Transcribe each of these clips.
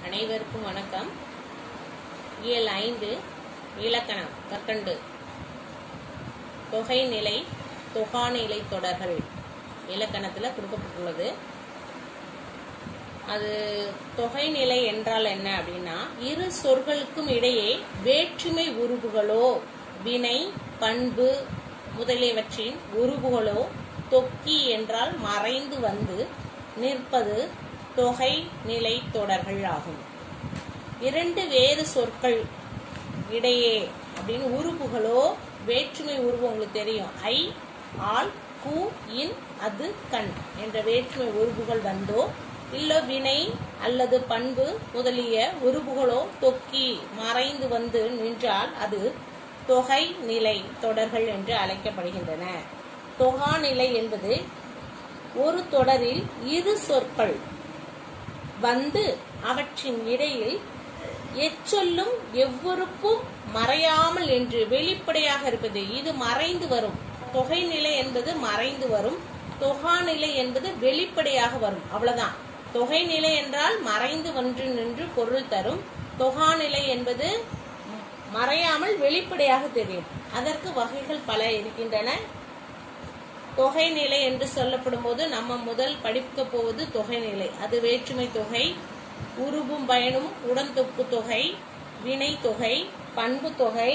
அனைவருக்கும் வணக்கம் இயல் ஐந்து இலக்கணம் கற்கண்டு தொகைநிலை தொகாநிலை தொடர்கள் இலக்கணத்தில் கொடுக்கப்பட்டுள்ளது அது தொகைநிலை என்றால் என்ன அப்படின்னா இரு சொற்களுக்கும் இடையே வேற்றுமை உருபுகளோ வினை பண்பு முதலியவற்றின் உருபுகளோ தொக்கி என்றால் மறைந்து வந்து நிற்பது தொகை நிலை தொடர்கள் ஆகும் இரண்டு வேறு சொற்கள் இடையே அப்படின்னு உருபுகளோ வேற்றுமை உருவு உங்களுக்கு தெரியும் ஐ ஆல் கு இன் அது கண் என்ற வேற்றுமை உருபுகள் வந்தோ இல்ல வினை அல்லது பண்பு முதலிய உருபுகளோ தொக்கி மறைந்து வந்து நின்றால் அது தொகை நிலை தொடர்கள் என்று அழைக்கப்படுகின்றன தொகா நிலை என்பது ஒரு தொடரில் இரு சொற்கள் வந்து அவற்றின் இடையில் எச்சொல்லும் எவ்வொருக்கும் மறையாமல் என்று வெளிப்படையாக இருப்பது இது மறைந்து வரும் தொகை நிலை என்பது மறைந்து வரும் தொகா நிலை என்பது வெளிப்படையாக வரும் அவ்வளவுதான் தொகை நிலை என்றால் மறைந்து ஒன்று நின்று பொருள் தரும் தொகா நிலை என்பது மறையாமல் வெளிப்படையாக தெரியும் அதற்கு வகைகள் பல இருக்கின்றன தொகை நிலை என்று சொல்லப்படும் போது நம்ம முதல் படிக்க போவது தொகை நிலை அது வேற்றுமை தொகை உருவும் பயனும் உடன் தொப்பு தொகை வினை தொகை பண்பு தொகை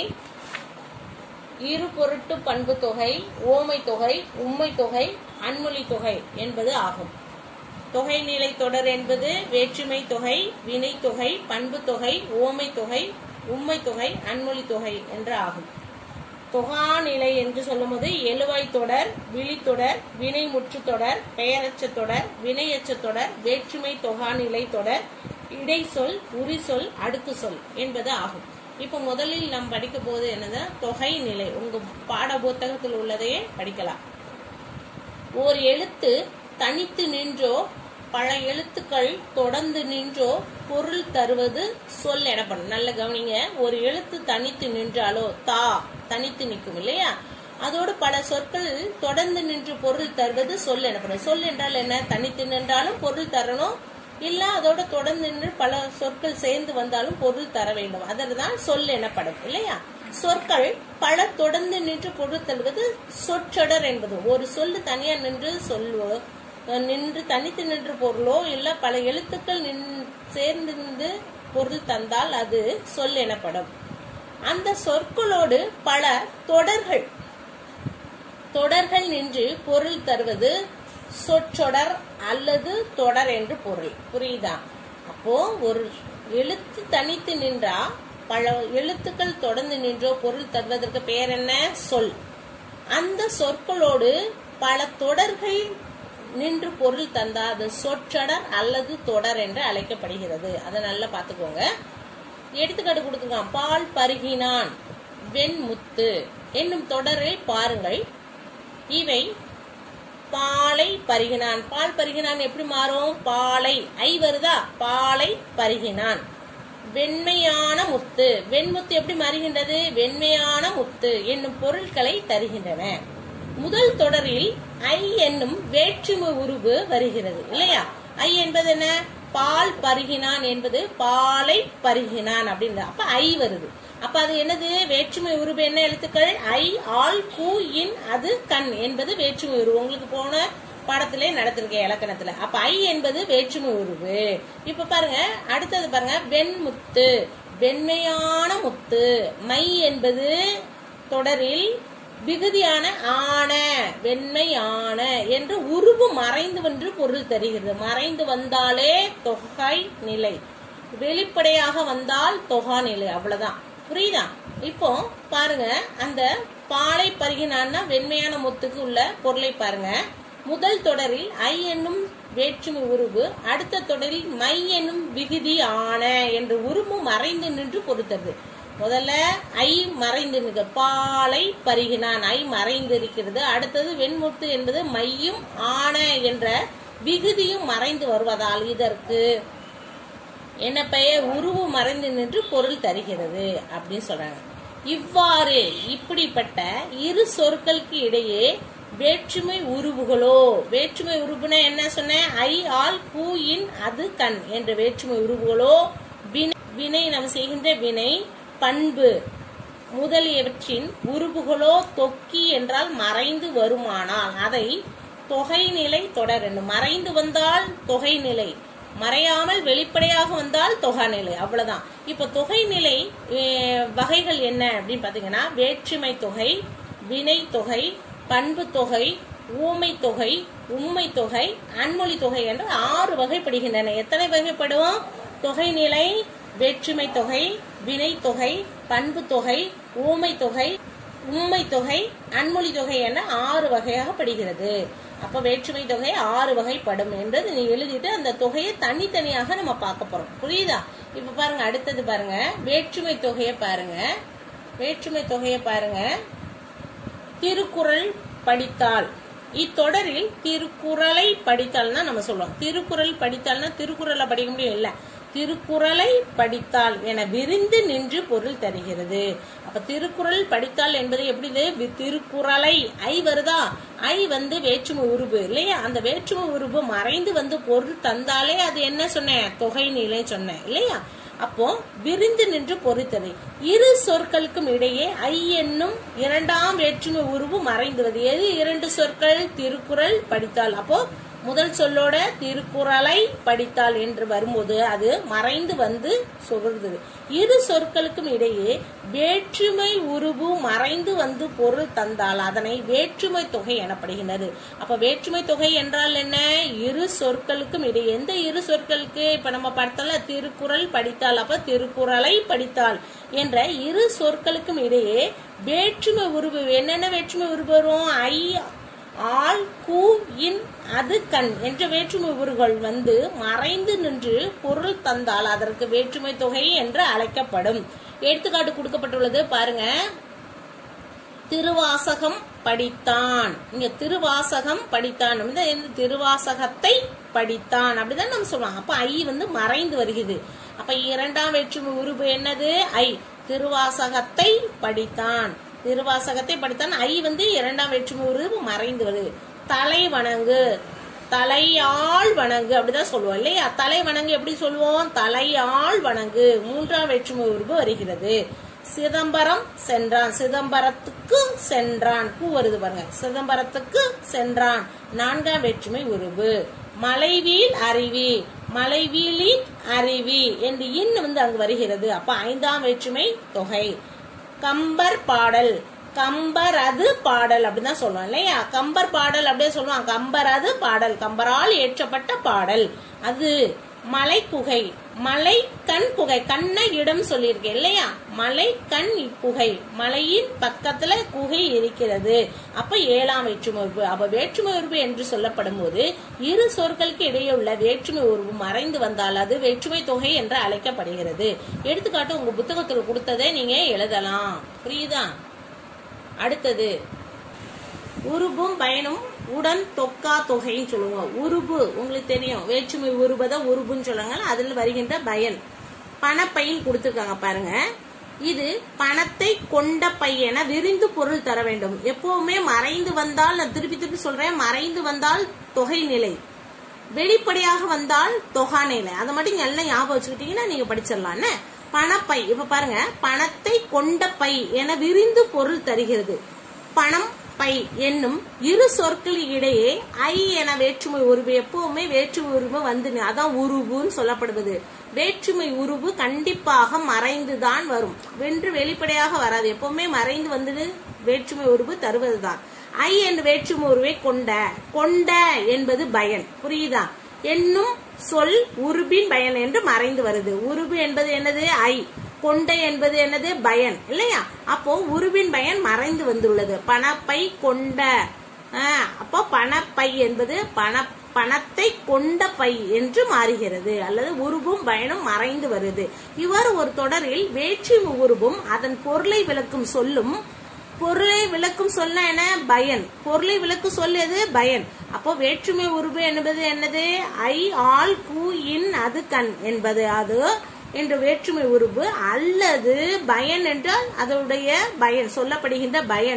இரு பொருட்டு பண்பு தொகை ஓமை தொகை உம்மை தொகை அன்மொழி தொகை என்பது ஆகும் தொகை நிலை தொடர் என்பது வேற்றுமை தொகை வினை தொகை பண்பு தொகை ஓமை தொகை உம்மை தொகை அன்மொழி தொகை என்று ஆகும் தொகா நிலை என்று சொல்லும்போது எழுவாய் தொடர் விழித்தொடர் வினை முற்று தொடர் பெயரச்ச தொடர் வினையச்ச தொடர் வேற்றுமை தொகா நிலை தொடர் இடை சொல் உரி சொல் அடுக்கு சொல் என்பது ஆகும் இப்ப முதலில் நாம் படிக்க போது என்னது தொகை நிலை உங்க பாட புத்தகத்தில் உள்ளதையே படிக்கலாம் ஓர் எழுத்து தனித்து நின்றோ பல எழுத்துக்கள் தொடர்ந்து நின்றோ பொருள் தருவது சொல் எனப்படும் நல்ல கவனிங்க ஒரு எழுத்து தனித்து நின்றாலோ தா தனித்து நிற்கும் இல்லையா அதோடு பல சொற்கள் தொடர்ந்து நின்று பொருள் தருவது சொல் எனப்படும் சொல் என்றால் என்ன தனித்து நின்றாலும் பொருள் தரணும் இல்ல அதோட தொடர்ந்து நின்று பல சொற்கள் சேர்ந்து வந்தாலும் பொருள் தர வேண்டும் அதற்குதான் சொல் எனப்படும் இல்லையா சொற்கள் பல தொடர்ந்து நின்று பொருள் தருவது சொற்றொடர் என்பது ஒரு சொல்லு தனியா நின்று சொல்வோ நின்று தனித்து நின்று பொருளோ இல்ல பல எழுத்துக்கள் சேர்ந்து பொருள் தந்தால் அது சொல் எனப்படும் அந்த சொற்களோடு பல தொடர்கள் தொடர்கள் நின்று பொருள் தருவது சொற்றொடர் அல்லது தொடர் என்று பொருள் புரியுதா அப்போ ஒரு எழுத்து தனித்து நின்றா பல எழுத்துக்கள் தொடர்ந்து நின்றோ பொருள் தருவதற்கு பெயர் என்ன சொல் அந்த சொற்களோடு பல தொடர்கள் நின்று பொருள் தந்தா அது சொற்றொடர் அல்லது தொடர் என்று அழைக்கப்படுகிறது அதை நல்லா பாத்துக்கோங்க எடுத்துக்காட்டு கொடுத்துருக்கான் பால் பருகினான் வெண்முத்து என்னும் தொடரை பாருங்கள் இவை பாலை பருகினான் பால் பருகினான் எப்படி மாறும் பாலை ஐ வருதா பாலை பருகினான் வெண்மையான முத்து வெண்முத்து எப்படி மாறுகின்றது வெண்மையான முத்து என்னும் பொருட்களை தருகின்றன முதல் தொடரில் ஐ என்னும் வேற்றுமை உருவு வருகிறது இல்லையா ஐ என்பது என்ன பால் பருகினான் என்பது பாலை பருகினான் அப்படின்னு அப்ப ஐ வருது அப்ப அது என்னது வேற்றுமை உருவு என்ன எழுத்துக்கள் ஐ ஆல் கூ இன் அது கண் என்பது வேற்றுமை உருவு உங்களுக்கு போன பாடத்திலே நடத்திருக்கேன் இலக்கணத்துல அப்ப ஐ என்பது வேற்றுமை உருவு இப்ப பாருங்க அடுத்தது பாருங்க வெண்முத்து வெண்மையான முத்து மை என்பது தொடரில் விகுதியான ஆன வெண்மை ஆன என்று உருவு மறைந்து வென்று பொருள் தருகிறது மறைந்து வந்தாலே தொகை நிலை வெளிப்படையாக வந்தால் தொகா நிலை அவ்வளவுதான் புரியுதா இப்போ பாருங்க அந்த பாலை பருகினான்னா வெண்மையான முத்துக்கு உள்ள பொருளை பாருங்க முதல் தொடரில் ஐ என்னும் வேற்றுமை உருவு அடுத்த தொடரில் மை என்னும் விகுதி ஆன என்று உருவு மறைந்து நின்று பொறுத்தது முதல்ல ஐ மறைந்து நிற்க பாலை பருகினான் ஐ மறைந்து இருக்கிறது அடுத்தது வெண்முத்து என்பது மையும் ஆன என்ற விகுதியும் மறைந்து வருவதால் இதற்கு என்ன பெயர் உருவு மறைந்து நின்று பொருள் தருகிறது அப்படின்னு சொல்றாங்க இவ்வாறு இப்படிப்பட்ட இரு சொற்களுக்கு இடையே வேற்றுமை உருவுகளோ வேற்றுமை உருவுனா என்ன சொன்னேன் ஐ ஆல் கூ இன் அது கண் என்ற வேற்றுமை உருவுகளோ வினை வினை நாம் செய்கின்ற வினை பண்பு முதலியவற்றின் உருவுகளோ தொக்கி என்றால் மறைந்து வருமானால் அதை தொகைநிலை தொடரணும் மறைந்து வந்தால் தொகைநிலை மறையாமல் வெளிப்படையாக வந்தால் தொகைநிலை அவ்வளவுதான் இப்ப தொகைநிலை அஹ், வகைகள் என்ன அப்படின்னு பாத்தீங்கன்னா வேற்றுமை தொகை வினை தொகை பண்பு தொகை ஊமை தொகை உண்மை தொகை அன்மொழி தொகை என்று ஆறு வகைப்படுகின்றன எத்தனை வகைப்படும் தொகைநிலை வேற்றுமை தொகை வினை தொகை பண்பு தொகை ஊமை தொகை உண்மை தொகை அன்மொழி தொகை என ஆறு வகையாக படுகிறது அப்ப வேற்றுமை தொகை ஆறு வகைப்படும் என்றது நீ எழுதிட்டு அந்த தொகையை தனித்தனியாக நம்ம பார்க்க போறோம் புரியுதா இப்ப பாருங்க அடுத்தது பாருங்க வேற்றுமை தொகையை பாருங்க வேற்றுமை தொகையை பாருங்க திருக்குறள் படித்தால் இத்தொடரில் திருக்குறளை படித்தால்னா நம்ம சொல்லுவோம் திருக்குறள் படித்தால்னா திருக்குறளை படிக்க முடியும் இல்ல திருக்குறளை படித்தால் என விரிந்து நின்று பொருள் தருகிறது அப்ப திருக்குறள் படித்தால் என்பது எப்படி இது? வி- திருக்குறளை ஐ வருதா ஐ வந்து வேற்றுமை உருபு இல்லையா அந்த வேற்றுமை உருபு மறைந்து வந்து பொருள் தந்தாலே அது என்ன சொன்னேன் தொகை நிலை சொன்னேன் இல்லையா அப்போ விரிந்து நின்று பொறித்தது இரு சொற்களுக்கும் இடையே ஐ என்னும் இரண்டாம் வேற்றுமை உருவு மறைந்துவது எது இரண்டு சொற்கள் திருக்குறள் படித்தால் அப்போ முதல் சொல்லோட திருக்குறளை படித்தால் என்று வரும்போது அது மறைந்து வந்து சொல்றது இரு சொற்களுக்கும் இடையே வேற்றுமை உருவு மறைந்து வந்து பொருள் தந்தால் அதனை வேற்றுமை தொகை எனப்படுகின்றது அப்ப வேற்றுமை தொகை என்றால் என்ன இரு சொற்களுக்கும் இடையே எந்த இரு சொற்களுக்கு இப்ப நம்ம பார்த்தோம்ல திருக்குறள் படித்தால் அப்ப திருக்குறளை படித்தால் என்ற இரு சொற்களுக்கும் இடையே வேற்றுமை உருவு என்னென்ன வேற்றுமை உருவு வரும் ஐ ஆள் கூ இன் அது கண் என்ற வேற்றுமை உருகள் வந்து மறைந்து நின்று பொருள் தந்தால் அதற்கு வேற்றுமை தொகை என்று அழைக்கப்படும் எடுத்துக்காட்டு கொடுக்கப்பட்டுள்ளது பாருங்க திருவாசகம் படித்தான் இங்க திருவாசகம் படித்தான் அப்படின்னா என்ன? திருவாசகத்தை படித்தான் அப்படிதான் நம்ம சொல்லுவோம் அப்ப ஐ வந்து மறைந்து வருகிறது அப்ப இரண்டாம் வேற்றுமை உருவு என்னது ஐ திருவாசகத்தை படித்தான் திருவாசகத்தை படித்தான் ஐ வந்து இரண்டாம் வேற்றுமை உருவு மறைந்து வருது தலை வணங்கு தலையாள் வணங்கு அப்படிதான் சொல்லுவோம் இல்லையா தலை வணங்கு எப்படி சொல்லுவோம் தலையாள் வணங்கு மூன்றாம் வேற்றுமை உருவு வருகிறது சிதம்பரம் சென்றான் சிதம்பரத்துக்கு சென்றான் பூ வருது பாருங்க சிதம்பரத்துக்கு சென்றான் நான்காம் வேற்றுமை உருவு மலைவீல் அருவி மலைவீலின் அருவி என்று இன் வந்து அங்கு வருகிறது அப்ப ஐந்தாம் வேற்றுமை தொகை கம்பர் பாடல் கம்பர் அது பாடல் அப்படின்னு சொல்லுவோம் இல்லையா கம்பர் பாடல் அப்படியே சொல்லுவான் கம்பர் அது பாடல் கம்பரால் ஏற்றப்பட்ட பாடல் அது மலை குகை மலை கண் குகை கண்ண இடம் சொல்லியிருக்கேன் இல்லையா மலை கண் குகை மலையின் பக்கத்துல குகை இருக்கிறது அப்ப ஏழாம் வேற்றுமை உருவு அப்ப வேற்றுமை உருவு என்று சொல்லப்படும் போது இரு சொற்களுக்கு இடையே உள்ள வேற்றுமை உருவு மறைந்து வந்தால் அது வேற்றுமை தொகை என்று அழைக்கப்படுகிறது எடுத்துக்காட்டு உங்க புத்தகத்தில் கொடுத்ததை நீங்க எழுதலாம் புரியுதா அடுத்தது உருபும் பயனும் உடன் தொக்கா தொகைன்னு சொல்லுவோம் உருபு உங்களுக்கு தெரியும் வேற்றுமை உருபத உருபுன்னு சொல்லுவாங்க அதுல வருகின்ற பயன் பணப்பையில் கொடுத்துருக்காங்க பாருங்க இது பணத்தை கொண்ட பையன விரிந்து பொருள் தர வேண்டும் எப்பவுமே மறைந்து வந்தால் நான் திருப்பி திருப்பி சொல்றேன் மறைந்து வந்தால் தொகை நிலை வெளிப்படையாக வந்தால் தொகா நிலை அதை மட்டும் நீங்க எல்லாம் ஞாபகம் வச்சுக்கிட்டீங்கன்னா நீங்க படிச்சிடலாம்னு பணப்பை இப்ப பாருங்க பணத்தை கொண்ட பை என விரிந்து பொருள் தருகிறது பணம் பை என்னும் இரு சொற்களின் இடையே ஐ என வேற்றுமை உருவு எப்பவுமே வேற்றுமை உருவு வந்து நி- அதான் உருவுன்னு சொல்லப்படுவது வேற்றுமை உருவு கண்டிப்பாக மறைந்துதான் வரும் வென்று வெளிப்படையாக வராது எப்பவுமே மறைந்து வந்து வேற்றுமை உருவு தருவதுதான் ஐ என்ற வேற்றுமை உருவை கொண்ட கொண்ட என்பது பயன் புரியுதா என்னும் சொல் உருபின் பயன் என்று மறைந்து வருது உருபு என்பது என்னது ஐ கொண்டை என்பது என்னது பயன் இல்லையா அப்போ உருவின் பயன் மறைந்து வந்துள்ளது பணப்பை கொண்ட ஆஹ், அப்போ பணப்பை என்பது பண பணத்தை கொண்ட பை என்று மாறுகிறது அல்லது உருவும் பயனும் மறைந்து வருது இவ்வாறு ஒரு தொடரில் வேற்றுமை உருவும் அதன் பொருளை விளக்கும் சொல்லும் பொருளை விளக்கும் சொல்ல என்ன பயன் பொருளை விளக்கும் சொல் எது பயன் அப்போ வேற்றுமை உருவு என்பது என்னது ஐ ஆல் கூ இன் அது கண் என்பது அது என்ற வேற்றுமை உருவு அல்லது பயன் என்றால் அதனுடைய பயன் சொல்லப்படுகின்ற பயன்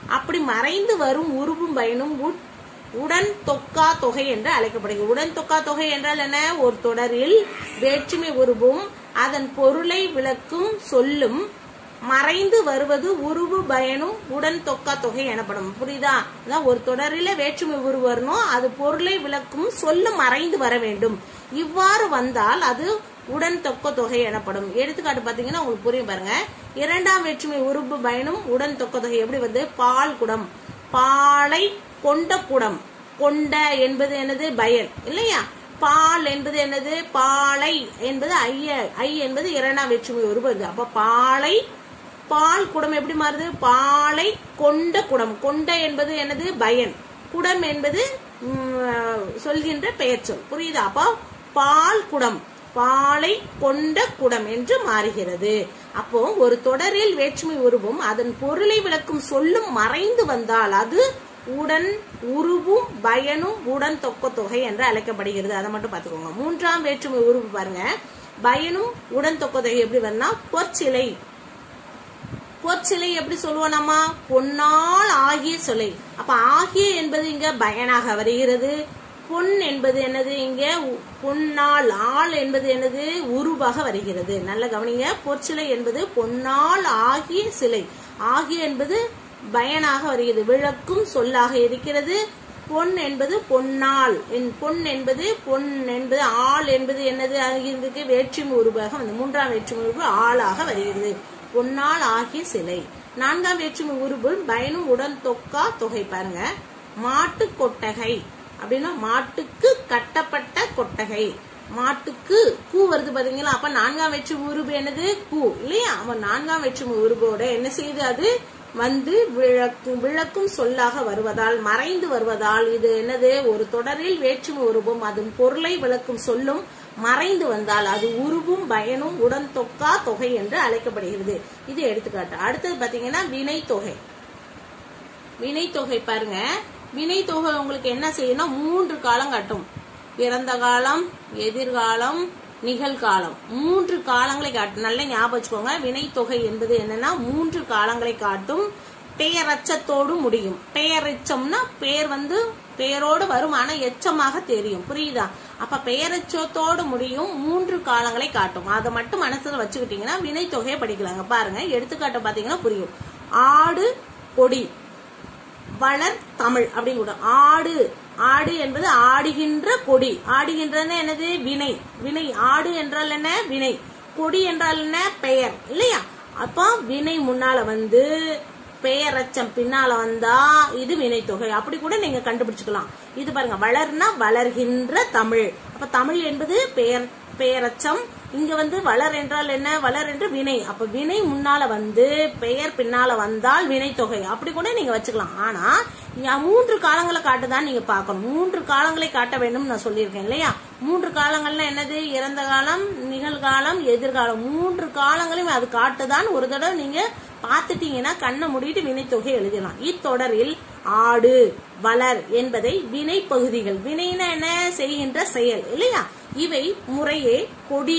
அப்படி மறைந்து வரும் உருவும் பயனும் உட்- உடன் தொக்கா தொகை என்று அழைக்கப்படுகிறது உடன் தொக்கா தொகை என்றால் என்ன ஒரு தொடரில் வேற்றுமை உருவும் அதன் பொருளை விளக்கும் சொல்லும் மறைந்து வருவது உருவு பயனும் உடன் தொக்கா தொகை எனப்படும் புரியுதா அதான் ஒரு தொடரில வேற்றுமை உருவு வரணும் அது பொருளை விளக்கும் சொல்லும் மறைந்து வர வேண்டும் இவ்வாறு வந்தால் அது உடன் தொக்க தொகை எனப்படும் எடுத்துக்காட்டு பாத்தீங்கன்னா உங்களுக்கு புரியும் பாருங்க இரண்டாம் வேற்றுமை உருவு பயனும் உடன் தொக்க தொகை எப்படி வந்து பால் குடம் பாலை கொண்ட குடம் கொண்ட என்பது என்னது பயன் இல்லையா பால் என்பது என்னது பாலை என்பது ஐய ஐ என்பது இரண்டாம் வேற்றுமை உருவது அப்ப பாலை பால் குடம் எப்படி மாறுது பாலை கொண்ட குடம் கொண்ட என்பது என்னது பயன் குடம் என்பது ம், சொல்கின்ற பெயர் சொல் புரியுதா அப்போ பால் குடம் பாலை கொண்ட குடம் என்று மாறுகிறது அப்போ ஒரு தொடரில் வேற்றுமை உருவும் அதன் பொருளை விளக்கும் சொல்லும் மறைந்து வந்தால் அது உடன் உருவும் பயனும் உடன் தொக்க தொகை என்று அழைக்கப்படுகிறது அதை மட்டும் பாத்துக்கோங்க மூன்றாம் வேற்றுமை உருவு பாருங்க பயனும் உடன் தொக்க தொகை எப்படி வரும்னா பொற்சிலை பொற்சிலை எப்படி சொல்லுவோம் நம்ம பொன்னால் ஆகிய சிலை அப்ப ஆகிய என்பது இங்க பயனாக வருகிறது பொன் என்பது என்னது இங்க உ- பொன்னால் ஆள் என்பது என்னது உருவாக வருகிறது நல்ல கவனிங்க பொற்சிலை என்பது பொன்னால் ஆகிய சிலை ஆகிய என்பது பயனாக வருகிறது விளக்கும் சொல்லாக இருக்கிறது பொன் என்பது பொன்னால் என் பொன் என்பது பொன் என்பது ஆள் என்பது என்னது அங்கிருக்கு வேற்றுமை உருவாக வந்து மூன்றாம் வேற்றுமை உருவு ஆளாக வருகிறது பொன்னால் ஆகிய சிலை நான்காம் வேற்றுமை உருபுல் பயனும் உடன் தொக்கா தொகை பாருங்க மாட்டு கொட்டகை அப்படின்னா மாட்டுக்கு கட்டப்பட்ட கொட்டகை மாட்டுக்கு கூ வருது பாத்தீங்களா அப்ப நான்காம் வேற்றுமை உருபு என்னது கூ இல்லையா அப்ப நான்காம் வேற்றுமை உருபோட என்ன செய்யுது அது வந்து விளக்கும் விளக்கும் சொல்லாக வருவதால் மறைந்து வருவதால் இது என்னது ஒரு தொடரில் வேற்றுமை உருவும் அதன் பொருளை விளக்கும் சொல்லும் மறைந்து வந்தால் அது உருவும் பயனும் உடன் தொக்கா தொகை என்று அழைக்கப்படுகிறது இது எடுத்துக்காட்டு அடுத்தது பாத்தீங்கன்னா வினை தொகை வினை தொகை பாருங்க வினை தொகை உங்களுக்கு என்ன செய்யணும் மூன்று காலம் காட்டும் பிறந்த காலம் எதிர்காலம் நிகழ்காலம் மூன்று காலங்களை காட்டும் நல்ல ஞாபகம் வச்சுக்கோங்க வினை தொகை என்பது என்னன்னா மூன்று காலங்களை காட்டும் பெயரச்சத்தோடு முடியும் பெயரெச்சம்னா பெயர் வந்து பெயரோடு வரும் ஆனா எச்சமாக தெரியும் புரியுதா அப்ப பெயரெச்சத்தோடு முடியும் மூன்று காலங்களை காட்டும் அதை மட்டும் மனசுல வச்சுக்கிட்டீங்கன்னா வினை தொகையை படிக்கலாங்க பாருங்க எடுத்துக்காட்டு பாத்தீங்கன்னா புரியும் ஆடு கொடி வளர் தமிழ் அப்படின்னு கூட ஆடு ஆடு என்பது ஆடுகின்ற கொடி ஆடுகின்றன என்னது வினை வினை ஆடு என்றால் என்ன வினை கொடி என்றால் என்ன பெயர் இல்லையா அப்போ வினை முன்னால வந்து பெயரச்சம் பின்னால வந்தா இது வினைத்தொகை அப்படி கூட நீங்க கண்டுபிடிச்சுக்கலாம் இது பாருங்க வளர்னா வளர்கின்ற தமிழ் அப்ப தமிழ் என்பது பெயர் பெயரச்சம் இங்க வந்து வளர் என்றால் என்ன வளர் என்று வினை அப்ப வினை முன்னால வந்து பெயர் பின்னால வந்தால் வினை தொகை அப்படி கூட நீங்க வச்சுக்கலாம் ஆனா இங்க மூன்று காலங்களை காட்டுதான் நீங்க பார்க்கணும் மூன்று காலங்களை காட்ட வேண்டும் நான் சொல்லியிருக்கேன் இல்லையா மூன்று காலங்கள்னா என்னது இறந்த காலம் நிகழ்காலம் எதிர்காலம் மூன்று காலங்களையும் அது காட்டுதான் ஒரு தடவை நீங்க பார்த்துட்டீங்கன்னா கண்ணை மூடிட்டு வினைத்தொகை எழுதலாம் இத்தொடரில் ஆடு வளர் என்பதை வினை பகுதிகள் வினைனா என்ன செய்கின்ற செயல் இல்லையா இவை முறையே கொடி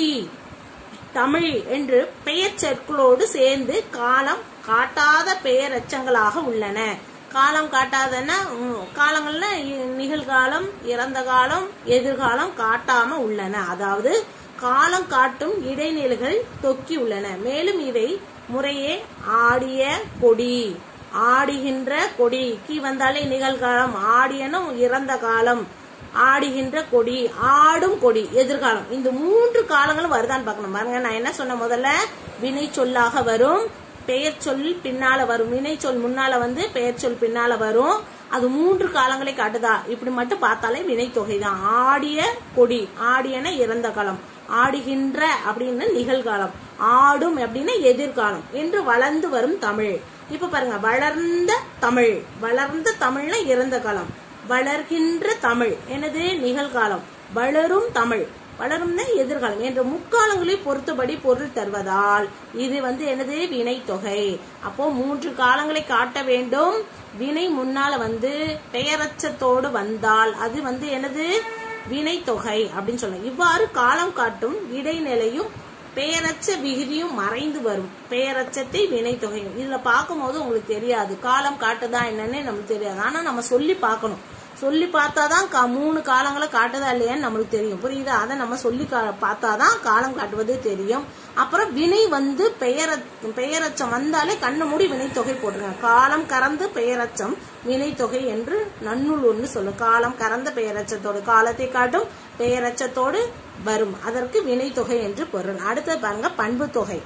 தமிழ் என்று பெயர் சொற்களோடு சேர்ந்து காலம் காட்டாத பெயரச்சங்களாக உள்ளன காலம் காட்டாதன்னா ம், காலங்கள்ல இ- நிகழ்காலம் இறந்த காலம் எதிர்காலம் காட்டாம உள்ளன அதாவது காலம் காட்டும் இடைநிலைகள் தொக்கி உள்ளன மேலும் இவை முறையே ஆடிய கொடி ஆடுகின்ற கொடி கீ வந்தாலே நிகழ்காலம் ஆடியனும் இறந்த காலம் ஆடுகின்ற கொடி ஆடும் கொடி எதிர்காலம் இந்த மூன்று காலங்களும் வருதான்னு பார்க்கணும் பாருங்க நான் என்ன சொன்ன முதல்ல வினை சொல்லாக வரும் பெயர் சொல் பின்னால வரும் வினை சொல் முன்னால வந்து பெயர் சொல் பின்னால வரும் அது மூன்று காலங்களை காட்டுதா இப்படி மட்டும் பார்த்தாலே வினை தொகை தான் ஆடிய கொடி ஆடியன இறந்த காலம் ஆடுகின்ற அப்படின்னு நிகழ்காலம் ஆடும் அப்படின்னா எதிர்காலம் என்று வளர்ந்து வரும் தமிழ் இப்ப பாருங்க வளர்ந்த தமிழ் வளர்ந்த தமிழ்னா இறந்த காலம் வளர்கின்ற தமிழ் எனது நிகழ்காலம் வளரும் தமிழ் வளரும்னா எதிர்காலம் என்ற முக்காலங்களை பொறுத்தபடி பொருள் தருவதால் இது வந்து எனது வினை தொகை அப்போ மூன்று காலங்களை காட்ட வேண்டும் வினை முன்னால வந்து பெயரச்சத்தோடு வந்தால் அது வந்து எனது வினை தொகை அப்படின்னு சொல்லலாம் இவ்வாறு காலம் காட்டும் இடைநிலையும் பெயரச்ச விகுதியும் மறைந்து வரும் பெயரச்சத்தை வினைத்தொகையும் இதுல பார்க்கும்போது உங்களுக்கு தெரியாது காலம் காட்டுதா என்னன்னு நமக்கு தெரியாது ஆனா நம்ம சொல்லி பார்க்கணும் சொல்லி பார்த்தாதான் கா- மூணு காலங்களை காட்டுதா இல்லையான்னு நம்மளுக்கு தெரியும் புரியுதா அதை நம்ம சொல்லி கா- பார்த்தாதான் காலம் காட்டுவது தெரியும் அப்புறம் வினை வந்து பெயர பெயரச்சம் வந்தாலே கண்ணு மூடி வினைத்தொகை போட்டுருங்க காலம் கறந்து பெயரச்சம் வினைத்தொகை என்று நன்னூல் ஒன்று சொல்லும் காலம் கறந்த பெயரச்சத்தோடு காலத்தை காட்டும் பெயரச்சத்தோடு வரும் அதற்கு வினைத்தொகை என்று பொருள் அடுத்து பாருங்க பண்பு தொகை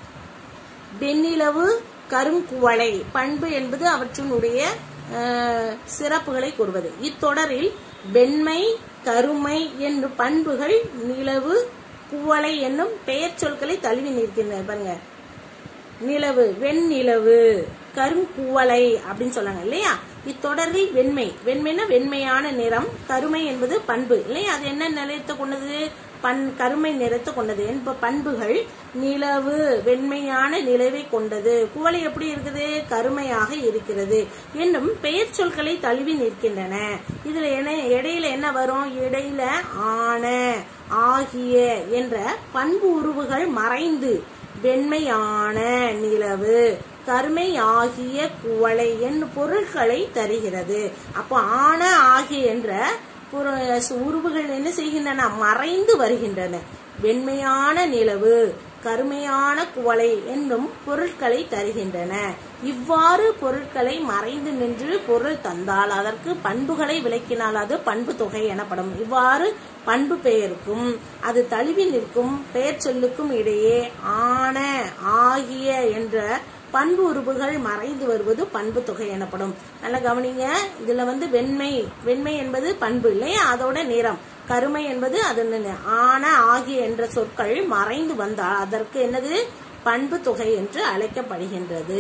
வெண்ணிலவு கருங்குவளை பண்பு என்பது அவற்றினுடைய அஹ், சிறப்புகளை கூறுவது இத்தொடரில் வெண்மை கருமை என்னும் பண்புகள் நிலவு குவளை என்னும் பெயர் சொற்களை தழுவி நிற்கின்றன பாருங்க நிலவு வெண்ணிலவு கருங்குவளை அப்படின்னு சொன்னாங்க இல்லையா இத்தொடரில் வெண்மை வெண்மைனா வெண்மையான நிறம் கருமை என்பது பண்பு இல்லையா அது என்ன நிறத்தை கொண்டது பண் கருமை நிறத்தை கொண்டது என்ப பண்புகள் நிலவு வெண்மையான நிலவை கொண்டது குவளை எப்படி இருக்குது கருமையாக இருக்கிறது என்னும் பெயர் சொற்களை தழுவி நிற்கின்றன இதுல என்ன இடையில என்ன வரும் இடையில ஆன ஆகிய என்ற பண்பு உருவுகள் மறைந்து வெண்மையான நிலவு கருமை ஆகிய குவளை என்னும் பொருட்களை தருகிறது அப்போ ஆன ஆகிய என்ற புற- உருவுகள் என்ன செய்கின்றன மறைந்து வருகின்றன வெண்மையான நிலவு கருமையான குவளை என்னும் பொருட்களை தருகின்றன இவ்வாறு பொருட்களை மறைந்து நின்று பொருள் தந்தால் அதற்கு பண்புகளை விளக்கினால் அது பண்பு தொகை எனப்படும் இவ்வாறு பண்பு பெயருக்கும் அது தழுவி நிற்கும் பெயர் சொல்லுக்கும் இடையே ஆன ஆகிய என்ற பண்பு உருவுகள் மறைந்து வருவது பண்பு தொகை எனப்படும் நல்லா கவனிங்க இதுல வந்து வெண்மை வெண்மை என்பது பண்பு இல்லையா அதோட நிறம் கருமை என்பது அது நி- ஆன ஆகிய என்ற சொற்கள் மறைந்து வந்தால் அதற்கு என்னது பண்பு தொகை என்று அழைக்கப்படுகின்றது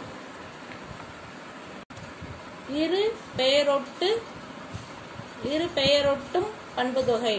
இரு பெயரொட்டு இரு பெயரொட்டும் பண்பு தொகை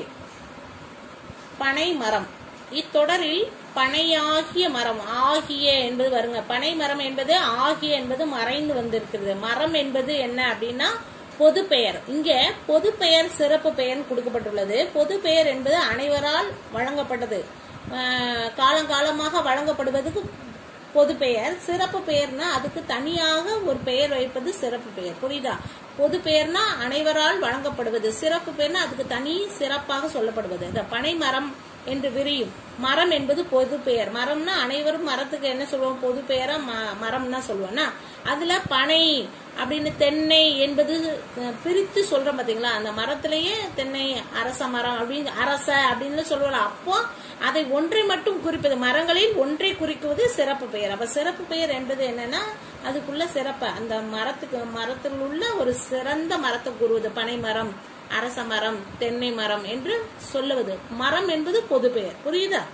பனை மரம் இத்தொடரில் பனையாகிய மரம் ஆகிய என்பது வருங்க பனை மரம் என்பது ஆகிய என்பது மறைந்து வந்திருக்கிறது மரம் என்பது என்ன அப்படின்னா பொது பெயர் இங்க பொது பெயர் சிறப்பு பெயர் கொடுக்கப்பட்டுள்ளது பொது பெயர் என்பது அனைவரால் வழங்கப்பட்டது ஆஹ் காலங்காலமாக வழங்கப்படுவதுக்கு பொது பெயர் சிறப்பு பெயர்னா அதுக்கு தனியாக ஒரு பெயர் வைப்பது சிறப்பு பெயர் புரியுதா பொது பெயர்னா அனைவரால் வழங்கப்படுவது சிறப்பு பெயர்னா அதுக்கு தனி சிறப்பாக சொல்லப்படுவது இந்த பனை மரம் என்று விரியும் மரம் என்பது பொது பெயர் மரம்னா அனைவரும் மரத்துக்கு என்ன சொல்லுவோம் பொது பெயரா ம- மரம்னா சொல்லுவோம்னா அதுல பனை அப்படின்னு தென்னை என்பது அஹ், பிரித்து சொல்றோம் பாத்தீங்களா அந்த மரத்திலேயே தென்னை அரச மரம் அப்படின்னு அரச அப்படின்னு சொல்லுவோம் அப்போ அதை ஒன்றை மட்டும் குறிப்பது மரங்களில் ஒன்றை குறிக்குவது சிறப்பு பெயர் அப்ப சிறப்பு பெயர் என்பது என்னன்னா அதுக்குள்ள சிறப்பு அந்த மரத்துக்கு மரத்தில் உள்ள ஒரு சிறந்த மரத்தை கூறுவது பனை மரம் அரச மரம் தென்னை மரம் என்று சொல்லுவது மரம் என்பது பொது பெயர் புரியுதா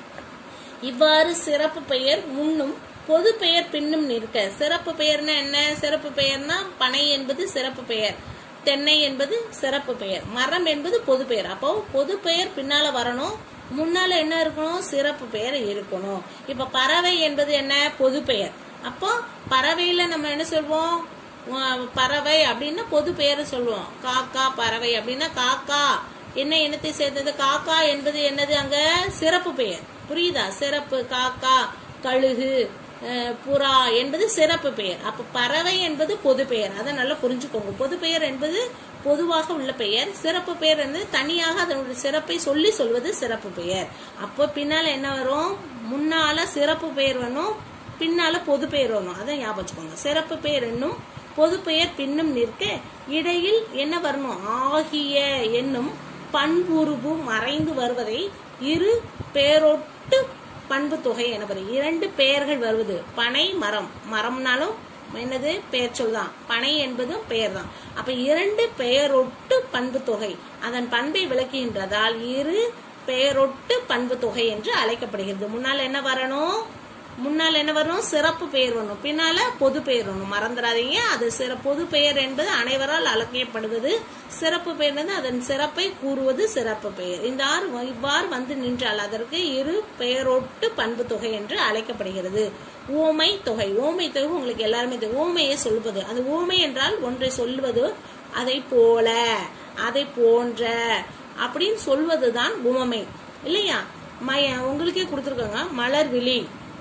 இவ்வாறு சிறப்பு பெயர் முன்னும் பொது பெயர் பின்னும் நிற்க சிறப்பு பெயர்னா என்ன சிறப்பு பெயர்னா பனை என்பது சிறப்பு பெயர் தென்னை என்பது சிறப்பு பெயர் மரம் என்பது பொது பெயர் அப்போ பொது பெயர் பின்னால வரணும் முன்னால என்ன இருக்கணும் சிறப்பு பெயர் இருக்கணும் இப்ப பறவை என்பது என்ன பொது பெயர் அப்போ பறவையில நம்ம என்ன சொல்வோம் உம், பறவை அப்படின்னா பொது பெயரை சொல்லுவோம் காக்கா பறவை அப்படின்னா காக்கா என்ன இனத்தை சேர்ந்தது காக்கா என்பது என்னது அங்க சிறப்பு பெயர் புரியுதா சிறப்பு காக்கா கழுகு அஹ், புறா என்பது சிறப்பு பெயர் அப்ப பறவை என்பது பொது பெயர் அதை நல்லா புரிஞ்சுக்கோங்க பொது பெயர் என்பது பொதுவாக உள்ள பெயர் சிறப்பு பெயர் என்பது தனியாக அதனுடைய சிறப்பை சொல்லி சொல்வது சிறப்பு பெயர் அப்போ பின்னால என்ன வரும் முன்னால சிறப்பு பெயர் வரும் பின்னால பொது பெயர் வரும் அதை ஞாபகம் வச்சுக்கோங்க சிறப்பு பெயர் என்னும் பொது பெயர் பின்னும் நிற்க இடையில் என்ன வரணும் ஆகிய என்னும் பண்புருபு மறைந்து வருவதை இரு பெயரொட்டு பண்பு தொகை எனப்படும் இரண்டு பெயர்கள் வருவது பனை மரம் மரம்னாலும் என்னது பெயர் சொல்தான் பனை என்பதும் பெயர் தான் அப்ப இரண்டு பெயரொட்டு பண்பு தொகை அதன் பண்பை விளக்குகின்றதால் இரு பெயரொட்டு பண்பு தொகை என்று அழைக்கப்படுகிறது முன்னால் என்ன வரணும் முன்னால் என்ன வரணும் சிறப்பு பெயர் வரணும் பின்னால பொது பெயர் வரணும் மறந்துடாதீங்க அது சிற பொது பெயர் என்பது அனைவரால் அழைக்கப்படுவது சிறப்பு பெயர் வந்து அதன் சிறப்பை கூறுவது சிறப்பு பெயர் இந்த ஆறு வ- இவ்வாறு வந்து நின்றால் அதற்கு இரு பெயரொட்டு பண்பு தொகை என்று அழைக்கப்படுகிறது ஓமை தொகை ஓமை தொகை உங்களுக்கு எல்லாருமே தெரியும் ஓமையை சொல்வது அது ஓமை என்றால் ஒன்றை சொல்வது அதை போல அதை போன்ற அப்படின்னு சொல்வதுதான் உவமை இல்லையா மய- உங்களுக்கே கொடுத்துருக்காங்க மலர் விழி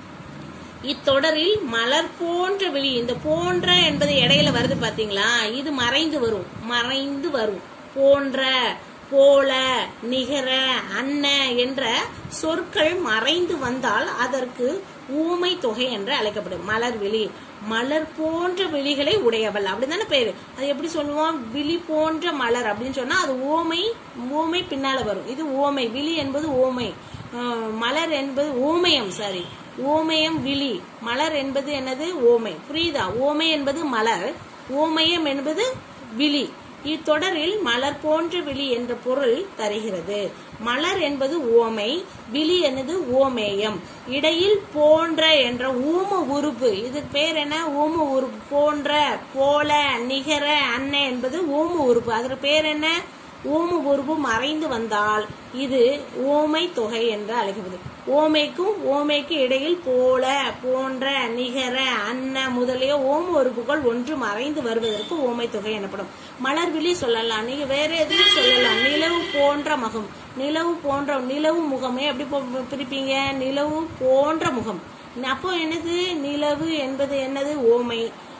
இத்தொடரில் மலர் போன்ற விழி இந்த போன்ற என்பது இடையில வருது பாத்தீங்களா இது மறைந்து வரும் மறைந்து வரும் போன்ற போல நிகர அன்ன என்ற சொற்கள் மறைந்து வந்தால் அதற்கு ஊமை தொகை என்று அழைக்கப்படும் மலர் விழி மலர் போன்ற விழிகளை உடையவள் அப்படிதானே பேரு அது எப்படி சொல்லுவோம் விழி போன்ற மலர் அப்படின்னு சொன்னா அது ஓமை ஓமை பின்னால வரும் இது ஓமை விழி என்பது ஓமை ஆஹ் மலர் என்பது ஓமயம் சாரி ஓமயம் விழி மலர் என்பது என்னது ஓமை புரியுதா ஓமை என்பது மலர் ஓமயம் என்பது விழி இத்தொடரில் மலர் போன்ற விழி என்ற பொருள் தருகிறது மலர் என்பது ஓமை விழி என்பது ஓமேயம் இடையில் போன்ற என்ற ஊம உறுப்பு இது பேர் என்ன ஊம உறுப்பு போன்ற போல நிகர அன்ன என்பது ஊம உறுப்பு அதற்கு பேர் என்ன ஊம உறுப்பு மறைந்து வந்தால் இது ஓமை தொகை என்று அழைக்கப்படுது ஓமைக்கும் ஓமைக்கு இடையில் போல போன்ற நிகர அன்ன முதலிய ஓம உறுப்புகள் ஒன்று மறைந்து வருவதற்கு ஓமை தொகை எனப்படும் மலர்விழி சொல்லலாம் நீங்க வேற எதுவும் சொல்லலாம் நிலவு போன்ற முகம் நிலவு போன்ற நிலவு முகமே எப்படி போ- பிரிப்பீங்க நிலவு போன்ற முகம் அப்போ என்னது நிலவு என்பது என்னது ஓமை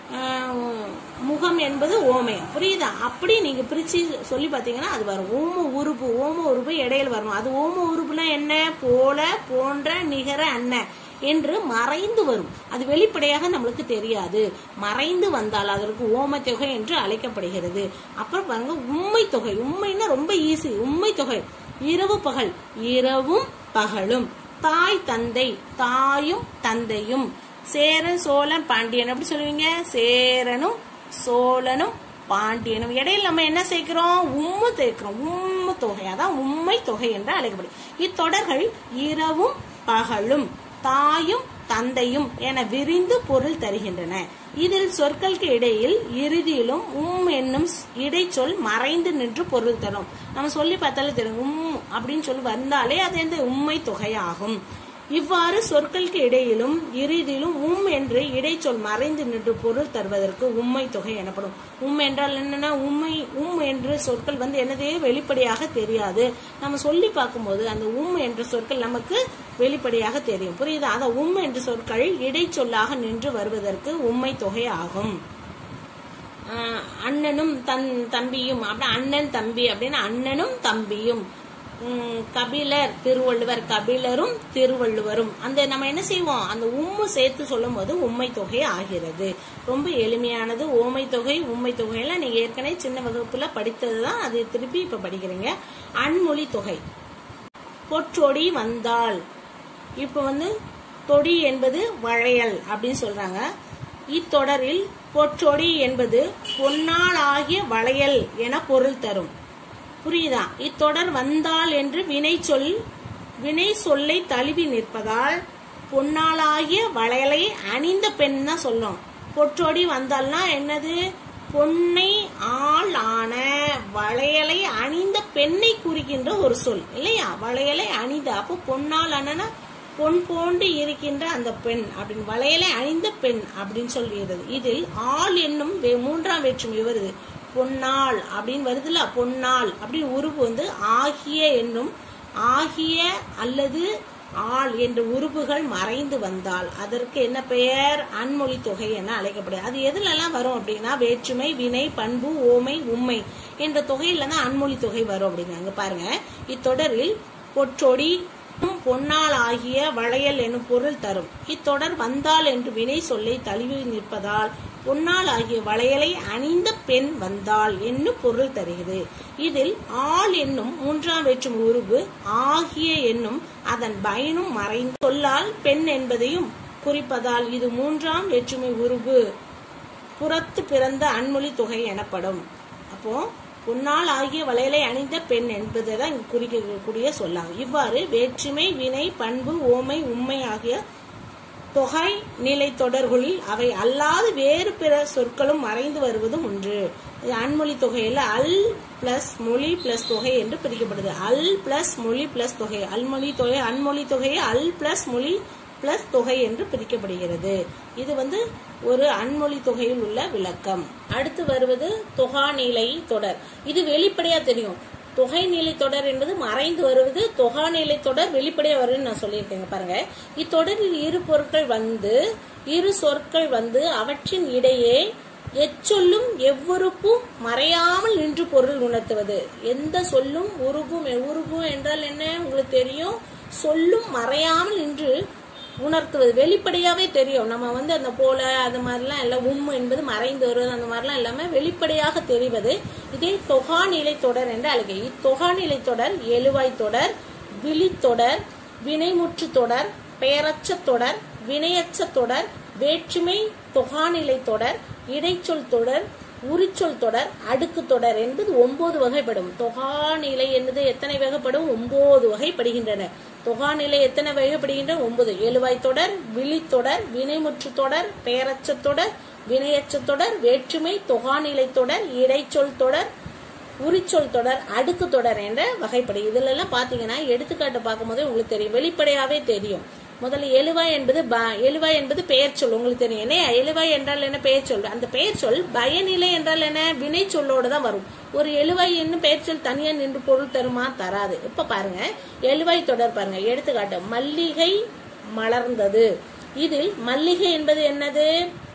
ஆஹ் முகம் என்பது ஓமை புரியுதா அப்படி நீங்க பிரிச்சு சொல்லி பாத்தீங்கன்னா அது வரும் ஓம உறுப்பு ஓம உறுப்பு இடையில வரணும் அது ஓம உறுப்புனா என்ன போல போன்ற நிகர அன்ன என்று மறைந்து வரும் அது வெளிப்படையாக நம்மளுக்கு தெரியாது மறைந்து வந்தால் அதற்கு ஓமை தொகை என்று அழைக்கப்படுகிறது அப்புறம் பாருங்க உண்மை தொகை உண்மைன்னா ரொம்ப ஈஸி உண்மை தொகை இரவு பகல் இரவும் பகலும் தாய் தந்தை தாயும் தந்தையும் சேரன் சோழன் பாண்டியன் எப்படி சொல்லுவீங்க சேரனும் சோழனும் பாண்டியனும் இடையில நம்ம என்ன சேர்க்கிறோம் உம்மு சேர்க்கிறோம் உம்மு தொகை அதான் உண்மை தொகை என்று அழைக்கப்படும் இத்தொடர்கள் இரவும் பகலும் தாயும் தந்தையும் என விரிந்து பொருள் தருகின்றன இதில் சொற்களுக்கு இடையில் இறுதியிலும் உம் என்னும் இடைச்சொல் மறைந்து நின்று பொருள் தரும் நம்ம சொல்லி பார்த்தாலே தெரியும் உம் அப்படின்னு சொல்லி வந்தாலே அது எந்த உண்மை தொகையாகும் இவ்வாறு சொற்களுக்கு இடையிலும் இறுதியிலும் உம் என்று இடைச்சொல் மறைந்து நின்று பொருள் தருவதற்கு உண்மை தொகை எனப்படும் உம் என்றால் என்னன்னா உண்மை உம் என்று சொற்கள் வந்து என்னதே வெளிப்படையாக தெரியாது நம்ம சொல்லி பார்க்கும்போது அந்த உம் என்ற சொற்கள் நமக்கு வெளிப்படையாக தெரியும் புரியுதா அந்த உம் என்ற சொற்கள் இடைச்சொல்லாக நின்று வருவதற்கு உண்மை தொகை ஆகும் ஆஹ் அண்ணனும் தன் தம்பியும் அப்படி அண்ணன் தம்பி அப்படின்னு அண்ணனும் தம்பியும் உம் கபிலர் திருவள்ளுவர் கபிலரும் திருவள்ளுவரும் அந்த நம்ம என்ன செய்வோம் அந்த உம்மு சேர்த்து சொல்லும் போது உண்மை தொகை ஆகிறது ரொம்ப எளிமையானது ஓமை தொகை உண்மை தொகையெல்லாம் நீங்க ஏற்கனவே சின்ன வகுப்புல படித்ததுதான் அது திருப்பி இப்ப படிக்கிறீங்க அன்மொழி தொகை பொற்றொடி வந்தால் இப்ப வந்து தொடி என்பது வளையல் அப்படின்னு சொல்றாங்க இத்தொடரில் பொற்றொடி என்பது பொன்னால் ஆகிய வளையல் என பொருள் தரும் புரியுதா இத்தொடர் வந்தால் என்று வினை சொல் வினை சொல்லை தழுவி நிற்பதால் பொன்னாளாகிய வளையலை அணிந்த பெண் தான் சொல்லும் பொற்றொடி வந்தால்னா என்னது பொன்னை ஆள் ஆன வளையலை அணிந்த பெண்ணை குறிக்கின்ற ஒரு சொல் இல்லையா வளையலை அணிந்த அப்போ பொன்னால் ஆனா பொன் போன்று இருக்கின்ற அந்த பெண் அப்படின்னு வளையலை அணிந்த பெண் அப்படின்னு சொல்கிறது இதில் ஆள் என்னும் வே- மூன்றாம் வேற்றுமை வருது பொன்னாள் அப்படின்னு வருதுல பொன்னாள் அப்படின்னு உருவு வந்து ஆகிய என்னும் ஆகிய அல்லது ஆள் என்ற உருபுகள் மறைந்து வந்தால் அதற்கு என்ன பெயர் அன்மொழி தொகை என அழைக்கப்படுது அது எதுல எல்லாம் வரும் அப்படின்னா வேற்றுமை வினை பண்பு ஓமை உண்மை என்ற தொகையில தான் அன்மொழி தொகை வரும் அப்படிங்கிறாங்க பாருங்க இத்தொடரில் பொற்றொடி பொன்னால் ஆகிய வளையல் எனும் பொருள் தரும் இத்தொடர் வந்தால் என்று வினை சொல்லை தழுவி நிற்பதால் பொன்னால் ஆகிய வளையலை அணிந்த பெண் வந்தாள் என்னும் பொருள் தருகிறது இதில் ஆள் என்னும் மூன்றாம் வேற்றும் உருவு ஆகிய என்னும் அதன் பயனும் மறைந்து சொல்லால் பெண் என்பதையும் குறிப்பதால் இது மூன்றாம் வேற்றுமை உருவு புறத்து பிறந்த அன்மொழி தொகை எனப்படும் அப்போ பொன்னால் ஆகிய வளையலை அணிந்த பெண் என்பதை தான் இங்கு குறிக்கக்கூடிய சொல்லாகும் இவ்வாறு வேற்றுமை வினை பண்பு ஓமை உண்மை ஆகிய தொகை நிலை தொடர்களில் அவை அல்லாது வேறு பிற சொற்களும் மறைந்து வருவதும் ஒன்று இது அன்மொழி தொகையில அல் பிளஸ் மொழி பிளஸ் தொகை என்று பிரிக்கப்படுது அல் பிளஸ் மொழி பிளஸ் தொகை அல்மொழி தொகை அன்மொழி தொகையை அல் பிளஸ் மொழி பிளஸ் தொகை என்று பிரிக்கப்படுகிறது இது வந்து ஒரு அன்மொழி தொகையில் உள்ள விளக்கம் அடுத்து வருவது தொகாநிலை தொடர் இது வெளிப்படையா தெரியும் தொகைநிலை தொடர் என்பது மறைந்து வருவது தொகாநிலை தொடர் வெளிப்படையா வருதுன்னு நான் சொல்லியிருக்கேங்க பாருங்க இத்தொடரில் இரு பொருட்கள் வந்து இரு சொற்கள் வந்து அவற்றின் இடையே எச்சொல்லும் எவ்வுறுப்பும் மறையாமல் நின்று பொருள் உணர்த்துவது எந்த சொல்லும் உருகும் உருகும் என்றால் என்ன உங்களுக்கு தெரியும் சொல்லும் மறையாமல் நின்று உணர்த்துவது வெளிப்படையாவே தெரியும் நம்ம வந்து அந்த போல அந்த மாதிரிலாம் எல்லாம் உம் என்பது மறைந்து வருவது அந்த மாதிரிலாம் இல்லாம வெளிப்படையாக தெரிவது இதே தொகாநிலை தொடர் என்று அழைக்க இத்தொகாநிலை தொடர் எழுவாய் தொடர் விழித்தொடர் வினைமுற்று தொடர் பெயரச்ச தொடர் வினையச்ச தொடர் வேற்றுமை தொகாநிலை தொடர் இடைச்சொல் தொடர் உரிச்சொல் தொடர் அடுக்கு தொடர் என்பது ஒன்பது வகைப்படும் தொகாநிலை என்பது எத்தனை வகைப்படும் ஒன்பது வகைப்படுகின்றன தொகாநிலை எத்தனை வகைப்படுகின்றன ஒன்பது எழுவாய் தொடர் விழித்தொடர் வினைமுற்று தொடர் பெயரச்ச தொடர் வினையச்ச தொடர் வேற்றுமை தொகாநிலை தொடர் இடைச்சொல் தொடர் உரிச்சொல் தொடர் அடுக்கு தொடர் என்ற வகைப்படு இதுல எல்லாம் பாத்தீங்கன்னா எடுத்துக்காட்டு பார்க்கும்போது உங்களுக்கு தெரியும் வெளிப்படையாவே தெரியும் முதல்ல எழுவாய் என்பது ப- எழுவாய் என்பது பெயர் சொல் உங்களுக்கு தெரியும் என்ன எழுவாய் என்றால் என்ன பெயர் சொல் அந்த பெயர் சொல் பயனிலை என்றால் என்ன வினை சொல்லோட தான் வரும் ஒரு எழுவாய் என்ன பெயர் சொல் தனியா நின்று பொருள் தருமா தராது இப்ப பாருங்க எழுவாய் தொடர் பாருங்க எடுத்துக்காட்டு மல்லிகை மலர்ந்தது இதில் மல்லிகை என்பது என்னது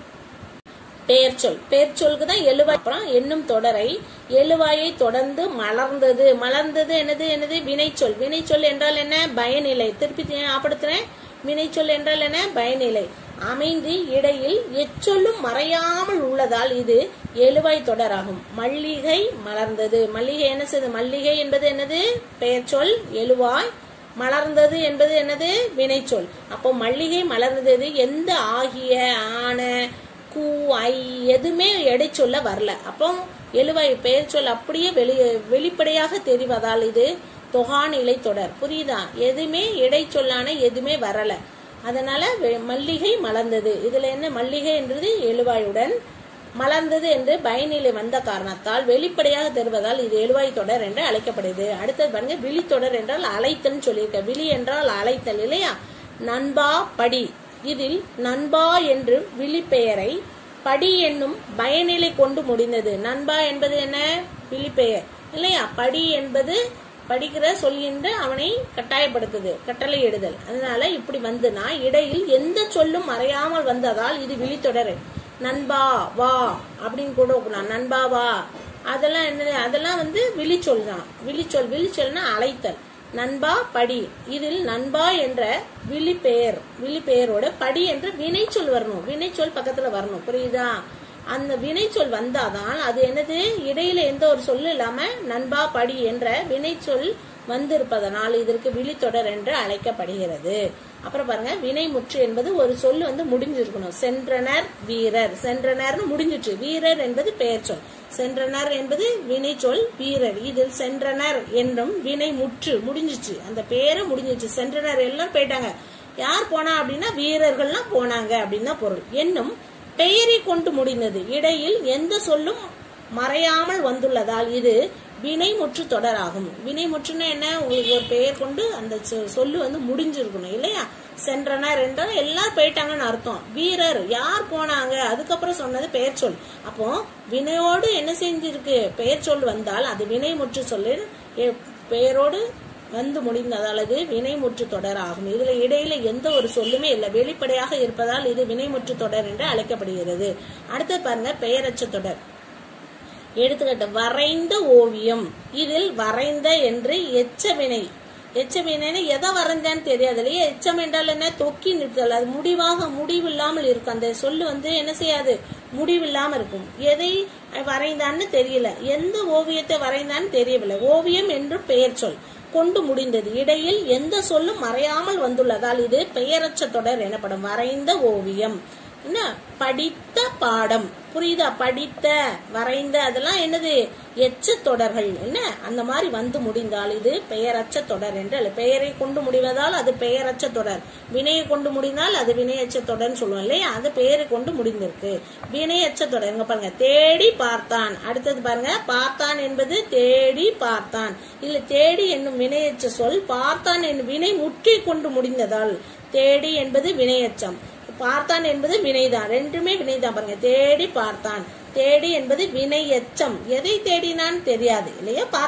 பெயர் சொல் பெயர் சொல்லுக்கு தான் எழுவாய் அப்புறம் என்னும் தொடரை எழுவாயை தொடர்ந்து மலர்ந்தது மலர்ந்தது என்னது என்னது வினைச்சொல் வினைச்சொல் என்றால் என்ன பயனிலை திருப்பி ஆப்படுத்துறேன் வினைச்சொல் என்றால் என்ன பயனிலை அமைந்து இடையில் எச்சொல்லும் மறையாமல் உள்ளதால் இது எழுவாய் தொடராகும் மல்லிகை மலர்ந்தது மல்லிகை என்ன செய்யுது மல்லிகை என்பது என்னது பெயர் சொல் எழுவாய் மலர்ந்தது என்பது என்னது வினைச்சொல் அப்போ மல்லிகை மலர்ந்தது எந்த ஆகிய ஆன கூ ஐ எதுவுமே எடை சொல்ல வரல அப்போ எழுவாய் பெயர் சொல் அப்படியே வெளி வெளிப்படையாக தெரிவதால் இது தொகாநிலை தொடர் புரியுதா எதுவுமே இடை சொல்லான எதுவுமே வரல அதனால வெ- மல்லிகை மலர்ந்தது இதுல என்ன மல்லிகை என்றது எழுவாயுடன் மலர்ந்தது என்று பயனிலை வந்த காரணத்தால் வெளிப்படையாக தருவதால் இது எழுவாய் தொடர் என்று அழைக்கப்படுது அடுத்தது பாருங்க விழி தொடர் என்றால் அழைத்தல் சொல்லியிருக்க விழி என்றால் அழைத்தல் இல்லையா நண்பா படி இதில் நண்பா என்று விழி பெயரை படி என்னும் பயனிலை கொண்டு முடிந்தது நண்பா என்பது என்ன விழிப்பெயர் இல்லையா படி என்பது படிக்கிற சொல்கின்ற அவனை கட்டாயப்படுத்துது கட்டளை இடுதல் அதனால இப்படி வந்துனா இடையில் எந்த சொல்லும் மறையாமல் வந்ததால் இது விழித்தொடர் நண்பா வா அப்படின்னு கூட கூப்பிடலாம் நண்பா வா அதெல்லாம் என்னது அதெல்லாம் வந்து விழிச்சொல் தான் விழிச்சொல் விழிச்சொல்னா அழைத்தல் நண்பா படி இதில் நண்பா என்ற விழிப்பெயர் விழிப்பெயரோட படி என்று வினைச்சொல் வரணும் வினைச்சொல் பக்கத்துல வரணும் புரியுதா அந்த வினைச்சொல் வந்தாதான் அது என்னது இடையில எந்த ஒரு சொல்லு இல்லாம நண்பா படி என்ற வினைச்சொல் வந்திருப்பதனால் இதற்கு விழித்தொடர் என்று அழைக்கப்படுகிறது அப்புறம் பாருங்க வினைமுற்று என்பது ஒரு சொல் வந்து முடிஞ்சிருக்கணும் சென்றனர் வீரர் சென்றனர்னு முடிஞ்சிச்சு வீரர் என்பது பெயர் சொல் சென்றனர் என்பது வினைச்சொல் வீரர் இதில் சென்றனர் என்றும் வினை முற்று முடிஞ்சிச்சு அந்த பேரு முடிஞ்சிச்சு சென்றனர் எல்லாம் போயிட்டாங்க யார் போனா அப்படின்னா வீரர்கள்லாம் போனாங்க அப்படின்னு தான் பொருள் என்னும் பெயரை கொண்டு முடிந்தது இடையில் எந்த சொல்லும் மறையாமல் வந்துள்ளதால் இது வினைமுற்று தொடராகும் வினைமுற்றுன்னா என்ன உங்களுக்கு ஒரு பெயர் கொண்டு அந்த சொ- சொல்லு வந்து முடிஞ்சிருக்கணும் இல்லையா சென்றனர் என்றால் எல்லாரும் போயிட்டாங்கன்னு அர்த்தம் வீரர் யார் போனாங்க அதுக்கப்புறம் சொன்னது பெயர் சொல் அப்போ வினையோடு என்ன செஞ்சிருக்கு பெயர் சொல் வந்தால் அது வினைமுற்று சொல்லு எ- பெயரோடு வந்து முடிந்ததால் அது வினைமுற்று தொடர் ஆகும் இதுல இடையில எந்த ஒரு சொல்லுமே இல்லை வெளிப்படையாக இருப்பதால் இது வினைமுற்று தொடர் என்று அழைக்கப்படுகிறது அடுத்து பாருங்க பெயரச்ச தொடர் எடுத்துக்காட்டு வரைந்த ஓவியம் இதில் வரைந்த என்று எச்சவினை எச்சவினை எதை வரைஞ்சான்னு தெரியாது இல்லையா எச்சம் என்றால் என்ன தொக்கி நிறுத்தல் அது முடிவாக முடிவில்லாமல் இருக்கும் அந்த சொல்லு வந்து என்ன செய்யாது முடிவில்லாம இருக்கும் எதை வரைந்தான்னு தெரியல எந்த ஓவியத்தை வரைந்தான்னு தெரியவில்லை ஓவியம் என்று பெயர் சொல் கொண்டு முடிந்தது இடையில் எந்த சொல்லும் மறையாமல் வந்துள்ளதால் இது பெயரச்ச தொடர் எனப்படும் வரைந்த ஓவியம் என்ன படித்த பாடம் புரியுதா படித்த வரைந்த அதெல்லாம் என்னது எச்ச தொடர்கள் என்ன அந்த மாதிரி வந்து முடிந்தால் இது பெயரச்ச தொடர் என்று அல்ல. பெயரை கொண்டு முடிவதால் அது பெயரச்ச தொடர் வினையை கொண்டு முடிந்தால் அது வினையச்ச தொடர்னு சொல்லுவோம் இல்லையா அது பெயரை கொண்டு முடிந்திருக்கு வினையச்ச தொடர் இங்க பாருங்க தேடி பார்த்தான் அடுத்தது பாருங்க பார்த்தான் என்பது தேடி பார்த்தான் இதுல தேடி என்னும் வினையச்ச சொல் பார்த்தான் என்னும் வினை முற்றி கொண்டு முடிந்ததால் தேடி என்பது வினையச்சம் பார்த்தான் என்பது வினைதான் ரெண்டுமே வினைதான் பாருங்க தேடி பார்த்தான் தேடி என்பது வினை எச்சம் எதை தேடினான்னு தெரியாது இல்லையா பார்த்தான்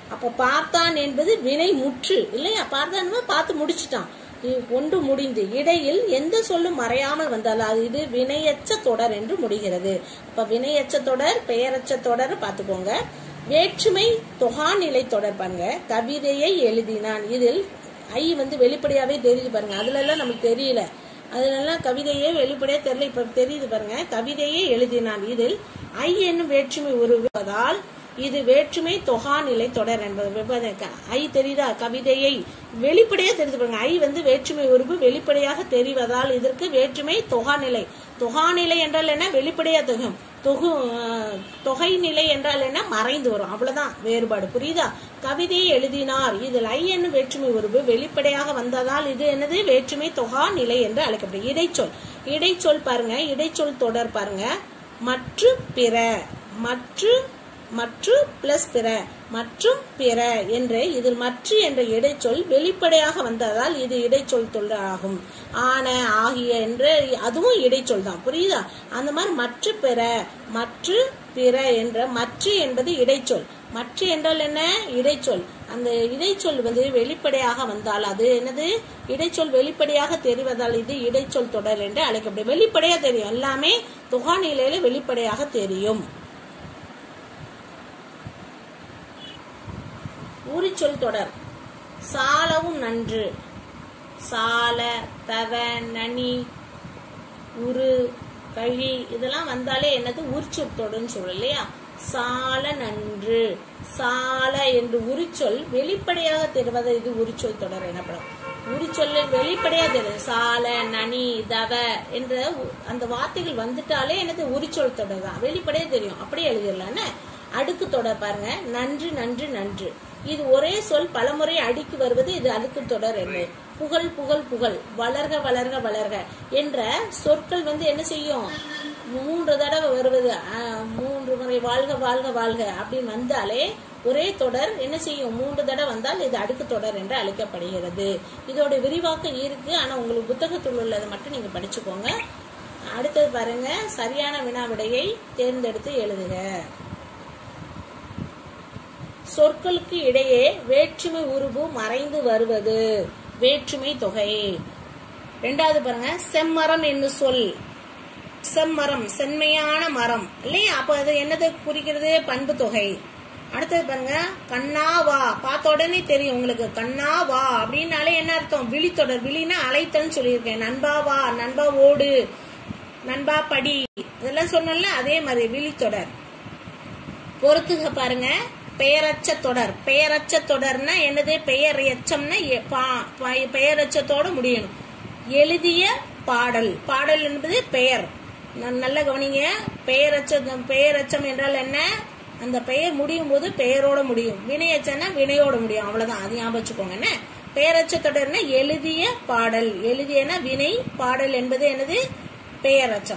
அப்ப பார்த்தான் என்பது வினை முற்று இல்லையா பார்த்தான் பார்த்து முடிச்சிட்டான் இது ஒன்று முடிந்து இடையில் எந்த சொல்லும் மறையாமல் வந்தால் அது இது வினையச்ச தொடர் என்று முடிகிறது அப்ப வினையச்ச தொடர் பெயரச்ச தொடர் பார்த்துக்கோங்க வேற்றுமை தொகாநிலை தொடர் பாருங்க கவிதையை எழுதினான் இதில் ஐ வந்து வெளிப்படையாவே தெரியுது பாருங்க அதுல எல்லாம் நமக்கு தெரியல அதுலெல்லாம் கவிதையே வெளிப்படையா தெரியல இப்ப தெரியுது பாருங்க கவிதையை எழுதினான் இதில் ஐ என்னும் வேற்றுமை உருவதால் இது வேற்றுமை தொகாநிலை தொடர் என்பது வெவ்வேறு க- ஐ தெரியுதா கவிதையை வெளிப்படையா தெரிந்து பாருங்க ஐ வந்து வேற்றுமை உருவு வெளிப்படையாக தெரிவதால் இதற்கு வேற்றுமை தொகாநிலை தொகாநிலை என்றால் என்ன வெளிப்படையா தொகும் தொகு அஹ், தொகை நிலை என்றால் என்ன மறைந்து வரும் அவ்வளவுதான் வேறுபாடு புரியுதா கவிதையை எழுதினார் இதில் ஐ என்னும் வேற்றுமை உருவு வெளிப்படையாக வந்ததால் இது என்னது வேற்றுமை தொகா நிலை என்று அழைக்கப்படும் இடைச்சொல் இடைச்சொல் பாருங்க இடைச்சொல் தொடர் பாருங்க மற்று பிற மற்று மற்று பிளஸ் பிற மற்றும் பிற என்று இதில் மற்று என்ற இடைச்சொல் வெளிப்படையாக வந்ததால் இது இடைச்சொல் தொடராகும் ஆன ஆகிய என்று அதுவும் இடைச்சொல் தான் புரியுதா அந்த மாதிரி மற்ற பிற மற்று பிற என்ற மற்று என்பது இடைச்சொல் மற்ற என்றால் என்ன இடைச்சொல் அந்த இடைச்சொல் வந்து வெளிப்படையாக வந்தால் அது என்னது இடைச்சொல் வெளிப்படையாக தெரிவதால் இது இடைச்சொல் தொடர் என்று அழைக்கப்படும் வெளிப்படையா தெரியும் எல்லாமே தொகா நிலையில வெளிப்படையாக தெரியும் ஊரிச்சொல் தொடர் சாலவும் நன்று சால தவ நனி உரு கழி இதெல்லாம் வந்தாலே என்னது உரிச்சொல் தொடர்னு சொல்றோம் இல்லையா சால நன்று சால என்று உரிச்சொல் வெளிப்படையாக தெரிவது இது உரிச்சொல் தொடர் எனப்படும் உரிச்சொல் வெளிப்படையா தெரியும் சால நனி தவ என்ற உ- அந்த வார்த்தைகள் வந்துட்டாலே என்னது உரிச்சொல் தொடர் தான் வெளிப்படையா தெரியும் அப்படியே எழுதிடலான்னு அடுக்கு தொடர் பாருங்க நன்று நன்று நன்று இது ஒரே சொல் பலமுறை அடுக்கி வருவது இது அடுக்கு தொடர் என்ன புகழ் புகழ் புகழ் வளர்க வளர்க வளர்க என்ற சொற்கள் வந்து என்ன செய்யும் மூன்று தடவை வருவது ஆஹ், மூன்று முறை வாழ்க வாழ்க வாழ்க அப்படின்னு வந்தாலே ஒரே தொடர் என்ன செய்யும் மூன்று தடவை வந்தால் இது அடுக்கு தொடர் என்று அழைக்கப்படுகிறது இதோட விரிவாக்கம் இருக்கு ஆனா உங்களுக்கு புத்தகத்தில் உள்ளதை மட்டும் நீங்க படிச்சுக்கோங்க அடுத்தது பாருங்க சரியான வினா விடையை தேர்ந்தெடுத்து எழுதுக சொற்களுக்கு இடையே வேற்றுமை உருவு மறைந்து வருவது வேற்றுமை தொகை ரெண்டாவது பாருங்க செம்மரம் என்று சொல் செம்மரம் செம்மையான மரம் இல்லையா அப்ப அது என்னது குறிக்கிறது பண்பு தொகை அடுத்தது பாருங்க கண்ணா வா பார்த்த உடனே தெரியும் உங்களுக்கு கண்ணா வா அப்படின்னாலே என்ன அர்த்தம் விழித்தொடர் விழினா அழைத்தல்னு சொல்லியிருக்கேன் நண்பா வா நண்பா ஓடு நண்பா படி இதெல்லாம் சொன்னல அதே மாதிரி விழித்தொடர் பொறுத்துக பாருங்க பெயரச்ச தொடர் பெயரச்ச தொடர்னா என்னது பெயர் எச்சம்னா எ- பா- ப- பெயரச்சத்தோட முடியணும் எழுதிய பாடல் பாடல் என்பது பெயர் ந- நல்ல கவனிங்க பெயரச்சம் பெயரச்சம் என்றால் என்ன அந்த பெயர் முடியும் போது பெயரோட முடியும் வினையச்சம்னா வினையோட முடியும் அவ்வளவுதான் அது ஞாபகம் வச்சுக்கோங்க என்ன பெயரச்ச தொடர்னா எழுதிய பாடல் எழுதியனா வினை பாடல் என்பது என்னது பெயரச்சம்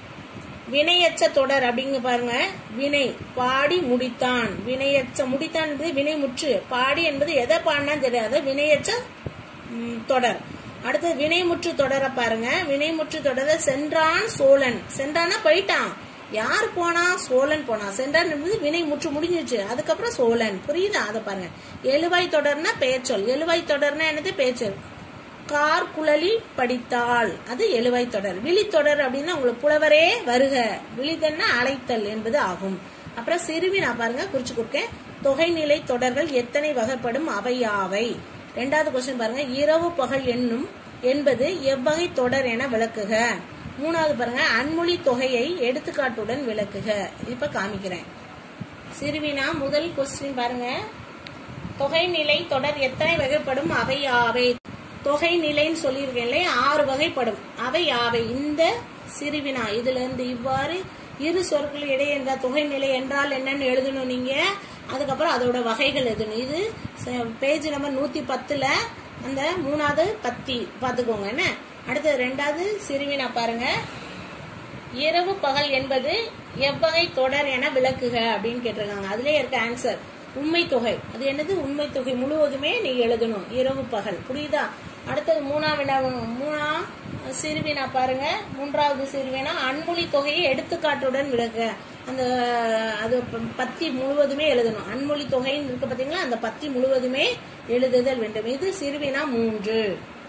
வினையச்ச தொடர் அப்படிங்க பாருங்க வினை பாடி முடித்தான் வினையச்ச முடித்தான் என்பது வினை முற்று பாடி என்பது எதை பாடினான்னு தெரியாது வினையச்ச ம், தொடர் அடுத்து வினைமுற்று தொடர பாருங்க வினைமுற்று தொடர சென்றான் சோழன் சென்றானா போயிட்டான் யார் போனா சோழன் போனா சென்றான் என்பது வினை முற்று முடிஞ்சிருச்சு அதுக்கப்புறம் சோழன் புரியுதா அதை பாருங்க எழுவாய் தொடர்னா பெயர்ச்சொல் எழுவாய் தொடர்னா என்னது பெயர்ச்சொல் கார் குழலி படித்தாள் அது எழுவாய் தொடர் விழித்தொடர் அப்படின்னா உங்களுக்கு புலவரே வருக விழிதன்னா அழைத்தல் என்பது ஆகும் அப்புறம் சிறுவினா பாருங்க குறிச்சு கொடுக்கேன் தொகைநிலை தொடர்கள் எத்தனை வகைப்படும் அவை யாவை ரெண்டாவது கொஸ்டின் பாருங்க இரவு பகல் என்னும் என்பது எவ்வகை தொடர் என விளக்குக மூணாவது பாருங்க அன்மொழி தொகையை எடுத்துக்காட்டுடன் விளக்குக இப்ப காமிக்கிறேன் சிறுவினா முதல் கொஸ்டின் பாருங்க தொகை நிலை தொடர் எத்தனை வகைப்படும் அவை யாவை தொகை நிலைன்னு சொல்லியிருக்கேன் இல்லையா ஆறு வகைப்படும் அவை யாவை இந்த சிறுவினா இதுல இருந்து இவ்வாறு இரு சொற்கள் இடையே இந்த தொகை நிலை என்றால் என்னன்னு எழுதணும் நீங்க அதுக்கப்புறம் அதோட வகைகள் எழுதணும் இது பேஜ் நம்பர் நூத்தி பத்துல அந்த மூணாவது பத்தி பாத்துக்கோங்க என்ன அடுத்தது ரெண்டாவது சிறுவினா பாருங்க இரவு பகல் என்பது எவ்வகை தொடர் என விளக்குக அப்படின்னு கேட்டிருக்காங்க அதுலயே இருக்க ஆன்சர் உண்மை தொகை அது என்னது உண்மை தொகை முழுவதுமே நீ எழுதணும் இரவு பகல் புரியுதா அடுத்தது மூணா வினா மூணா சிறுவினா பாருங்க மூன்றாவது சிறுவினா அன்மொழி தொகையை எடுத்துக்காட்டுடன் விளக்க அந்த அது ப- பத்தி முழுவதுமே எழுதணும் அன்மொழி தொகைன்னு இருக்கு பாத்தீங்களா அந்த பத்தி முழுவதுமே எழுதுதல் வேண்டும் இது சிறுவினா மூன்று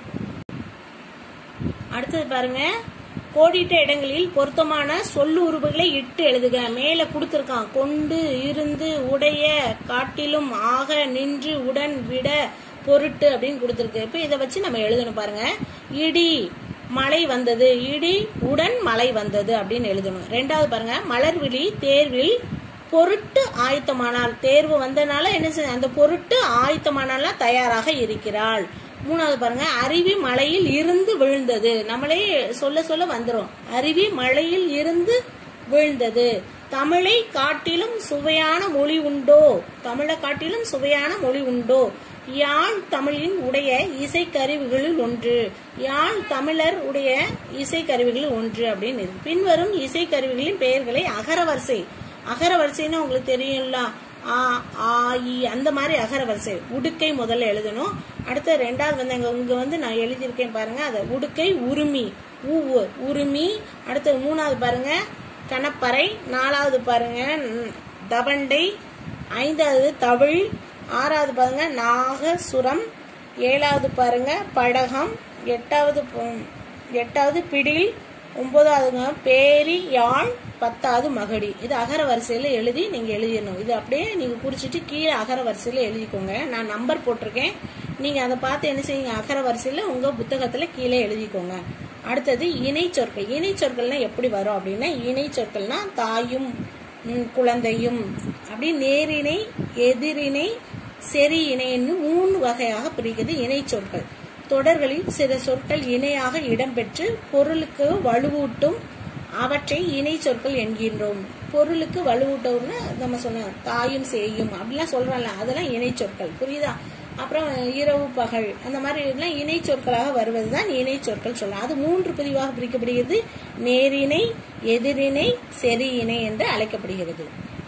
அடுத்தது பாருங்க கோடிட்ட இடங்களில் பொருத்தமான சொல்லு உருவுகளை இட்டு எழுதுக மேல கொடுத்திருக்கான் கொண்டு இருந்து உடைய காட்டிலும் ஆக நின்று உடன் விட பொருட்டு அப்படின்னு கொடுத்திருக்கு இப்ப இதை வச்சு நம்ம எழுதணும் பாருங்க இடி மழை வந்தது இடி உடன் மழை வந்தது அப்படின்னு எழுதணும் ரெண்டாவது பாருங்க மலர்விழி தேர்வில் பொருட்டு ஆயத்தமானாள் தேர்வு வந்தனால என்ன செய்ய அந்த பொருட்டு ஆயத்தமானால தயாராக இருக்கிறாள் மூணாவது பாருங்க அருவி மலையில் இருந்து விழுந்தது நம்மளே சொல்ல சொல்ல வந்துரும் அருவி மலையில் இருந்து விழுந்தது தமிழை காட்டிலும் சுவையான மொழி உண்டோ தமிழை காட்டிலும் சுவையான மொழி உண்டோ யாழ் தமிழின் உடைய இசைக்கருவிகளில் ஒன்று யாழ் தமிழர் உடைய இசைக்கருவிகளில் ஒன்று அப்படின்னு இருக்கு. பின்வரும் இசைக்கருவிகளின் பெயர்களை அகரவரிசை அகரவரிசைன்னு உங்களுக்கு தெரியும்ல ஆ ஆ இ அந்த மாதிரி அகரவரிசை உடுக்கை முதல்ல எழுதணும் அடுத்து ரெண்டாவது வந்து இங்க இங்க வந்து நான் எழுதியிருக்கேன் பாருங்க அதை உடுக்கை உருமி ஊவு உருமி அடுத்து மூணாவது பாருங்க கணப்பறை நாலாவது பாருங்க ம், தவண்டை ஐந்தாவது தவிழ் ஆறாவது பாருங்க நாகசுரம் ஏழாவது பாருங்க படகம் எட்டாவது ப- எட்டாவது பிடில் ஒன்பதாவதுங்க பேரி யாழ் பத்தாவது மகடி இது அகர வரிசையில எழுதி நீங்க எழுதிடணும் இது அப்படியே நீங்க குறிச்சிட்டு கீழே அகர வரிசையில எழுதிக்கோங்க நான் நம்பர் போட்டிருக்கேன் நீங்க அதை பார்த்து என்ன செய்யுங்க அகர வரிசையில உங்க புத்தகத்துல கீழே எழுதிக்கோங்க அடுத்தது இணை சொற்கள் இணை சொற்கள்னா எப்படி வரும் அப்படின்னா இணை சொற்கள்னா தாயும் ம், குழந்தையும் அப்படி நேரிணை எதிரிணை செரி இணைன்னு மூணு வகையாக பிரிக்கிறது இணை சொற்கள் தொடர்களில் சில சொற்கள் இணையாக இடம்பெற்று பொருளுக்கு வலுவூட்டும் அவற்றை இணை சொற்கள் என்கின்றோம் பொருளுக்கு வலுவூட்டம்னு நம்ம சொன்னோம் தாயும் சேயும் அப்படிலாம் சொல்றோம்ல அதெல்லாம் இணை சொற்கள் புரியுதா அப்புறம் இரவு பகல் அந்த மாதிரி எல்லாம் இணை சொற்களாக வருவதுதான் இணை சொற்கள் சொல்லலாம் அது மூன்று பிரிவாக பிரிக்கப்படுகிறது நேரிணை எதிரிணை செரி இணை என்று அழைக்கப்படுகிறது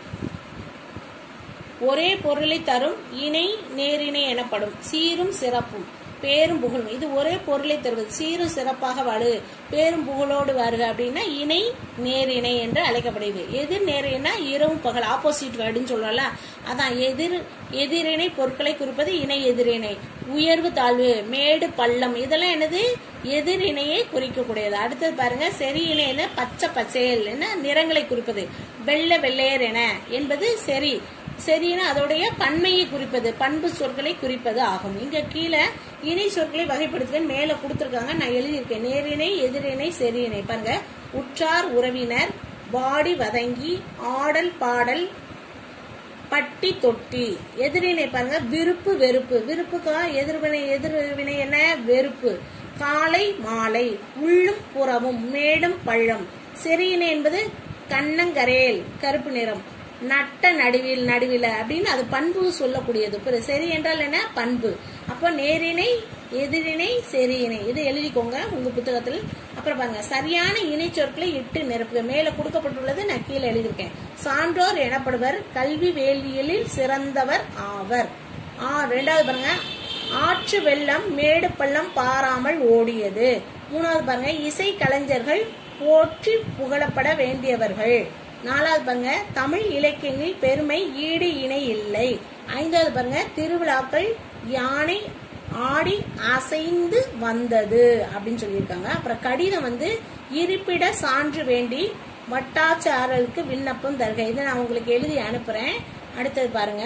ஒரே பொருளை தரும் இணை நேரிணை எனப்படும் சீரும் சிறப்பும் பேரும் புகழும் இது ஒரே பொருளை தருவது சீரும் சிறப்பாக வாழு பேரும் புகழோடு வருக அப்படின்னா இணை நேரிணை என்று அழைக்கப்படுகிறது எதிர் நேரினா இரவும் பகல் ஆப்போசிட் வேர்டுன்னு சொல்றோம்ல அதான் எதிர் எதிரிணை பொருட்களை குறிப்பது இணை எதிரிணை உயர்வு தாழ்வு மேடு பள்ளம் இதெல்லாம் என்னது எதிரிணையை குறிக்கக்கூடியது அடுத்தது பாருங்க செரி இணையில பச்சை பச்சையல் என்ன நிறங்களை குறிப்பது வெள்ளை வெள்ளையர் என என்பது சரி சரின்னா அதோடைய பன்மையை குறிப்பது பண்பு சொற்களை குறிப்பது ஆகும் இங்க கீழே இணை சொற்களை வகைப்படுத்துக மேல கொடுத்திருக்காங்க நான் எழுதியிருக்கேன் நேரிணை எதிரிணை செரியிணை பாருங்க உற்றார் உறவினர் வாடி வதங்கி ஆடல் பாடல் பட்டி தொட்டி எதிரினை பாருங்க விருப்பு வெறுப்பு விருப்புக்கா எதிர்வினை எதிர்வினை என்ன வெறுப்பு காலை மாலை உள்ளும் புறமும் மேடும் பள்ளம் செரியினை என்பது கண்ணங்கரேல் கருப்பு நிறம் நட்ட நடுவில் நடுவில அப்படின்னு அது பண்பு சொல்லக்கூடியது புரியுது? சரி என்றால் என்ன பண்பு அப்போ நேரிணை எதிரிணை செரியிணை இது எழுதிக்கோங்க உங்க புத்தகத்தில் அப்புறம் பாருங்க சரியான இணை சொற்களை இட்டு நிரப்புக மேல கொடுக்கப்பட்டுள்ளது நான் கீழே எழுதியிருக்கேன் சான்றோர் எனப்படுவர் கல்வி வேலியலில் சிறந்தவர் ஆவர் ஆ ரெண்டாவது பாருங்க ஆற்று வெள்ளம் மேடு பள்ளம் பாராமல் ஓடியது மூணாவது பாருங்க இசை கலைஞர்கள் போற்றி புகழப்பட வேண்டியவர்கள் நாலாவது பாருங்க தமிழ் இலக்கியங்களில் பெருமை ஈடு இணை இல்லை ஐந்தாவது பாருங்க திருவிழாக்கள் யானை ஆடி அசைந்து வந்தது அப்படின்னு சொல்லியிருக்காங்க அப்புறம் கடிதம் வந்து இருப்பிட சான்று வேண்டி வட்டாச்சாரலுக்கு விண்ணப்பம் தருக இதை நான் உங்களுக்கு எழுதி அனுப்புறேன் அடுத்தது பாருங்க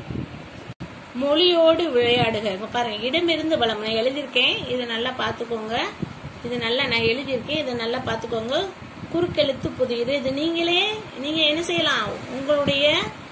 மொழியோடு விளையாடுக இப்ப பாருங்க இடமிருந்து வளம் நான் எழுதியிருக்கேன் இதை நல்லா பார்த்துக்கோங்க இது நல்லா நான் எழுதியிருக்கேன் இதை நல்லா பார்த்துக்கோங்க குறுக்கெழுத்து புதியது இது நீங்களே நீங்க என்ன செய்யலாம் உங்களுடைய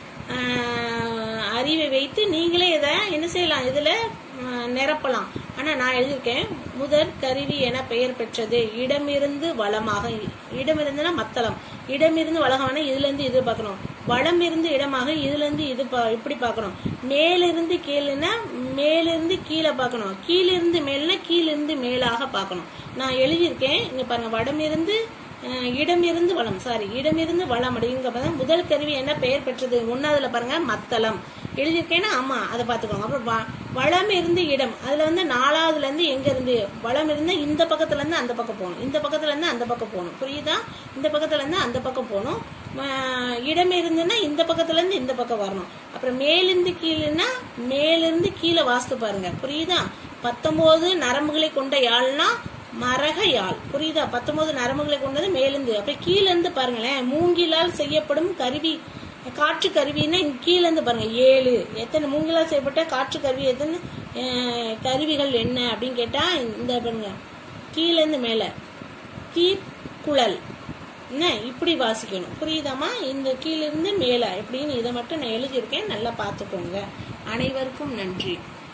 ஆஹ், அறிவை வைத்து நீங்களே இதை என்ன செய்யலாம் இதுல ஆஹ், நிரப்பலாம் ஆனா நான் எழுதியிருக்கேன் முதற் கருவி என பெயர் பெற்றது இடமிருந்து வளமாக இடமிருந்துனா மத்தளம் இடமிருந்து வளமான இதுல இருந்து இது பார்க்கணும் வளம் இருந்து இடமாக இதுல இருந்து இது பா- இப்படி பார்க்கணும் மேலிருந்து கீழேனா மேலிருந்து கீழே பார்க்கணும் கீழிருந்து மேல்னா கீழிருந்து மேலாக பார்க்கணும் நான் எழுதியிருக்கேன் இங்க பாருங்க வடமிருந்து அஹ், இடமிருந்து வளம் சாரி இடமிருந்து வளம் அப்படிங்க பாருங்க முதல் கருவி என்ன பெயர் பெற்றது ஒன்னாவதுல பாருங்க மத்தளம் எழுதியிருக்கேன்னா ஆமா அதை பார்த்துக்கோங்க அப்புறம் வ- வளம் இருந்து இடம் அதுல வந்து நாலாவதுல இருந்து எங்க இருந்து வளம் இருந்து இந்த பக்கத்துல இருந்து அந்த பக்கம் போகணும் இந்த பக்கத்துல இருந்து அந்த பக்கம் போகணும் புரியுதா இந்த பக்கத்துல இருந்து அந்த பக்கம் போகணும் ம- இடம் இருந்துன்னா இந்த பக்கத்துல இருந்து இந்த பக்கம் வரணும் அப்புறம் மேலிருந்து கீழேன்னா மேலிருந்து கீழே வாஸ்து பாருங்க புரியுதா பத்தொன்பது நரம்புகளை கொண்ட யாழ்னா மரக யாழ் புரியுதா பத்தொன்பது நரம்புகளை கொண்டது மேலிருந்து அப்படியே கீழ இருந்து பாருங்களேன் மூங்கிலால் செய்யப்படும் கருவி காற்று கருவின்னா இங்க கீழ இருந்து பாருங்க ஏழு எத்தனை மூங்கிலால் செய்யப்பட்ட காற்று கருவி எத்தனை அஹ், கருவிகள் என்ன அப்படின்னு கேட்டா இந்த பாருங்க கீழ இருந்து மேல கீழ்குழல் என்ன இப்படி வாசிக்கணும் புரியுதாம்மா இந்த கீழிருந்து மேல எப்படின்னு இதை மட்டும் நான் எழுதியிருக்கேன் நல்லா பார்த்துக்கோங்க அனைவருக்கும் நன்றி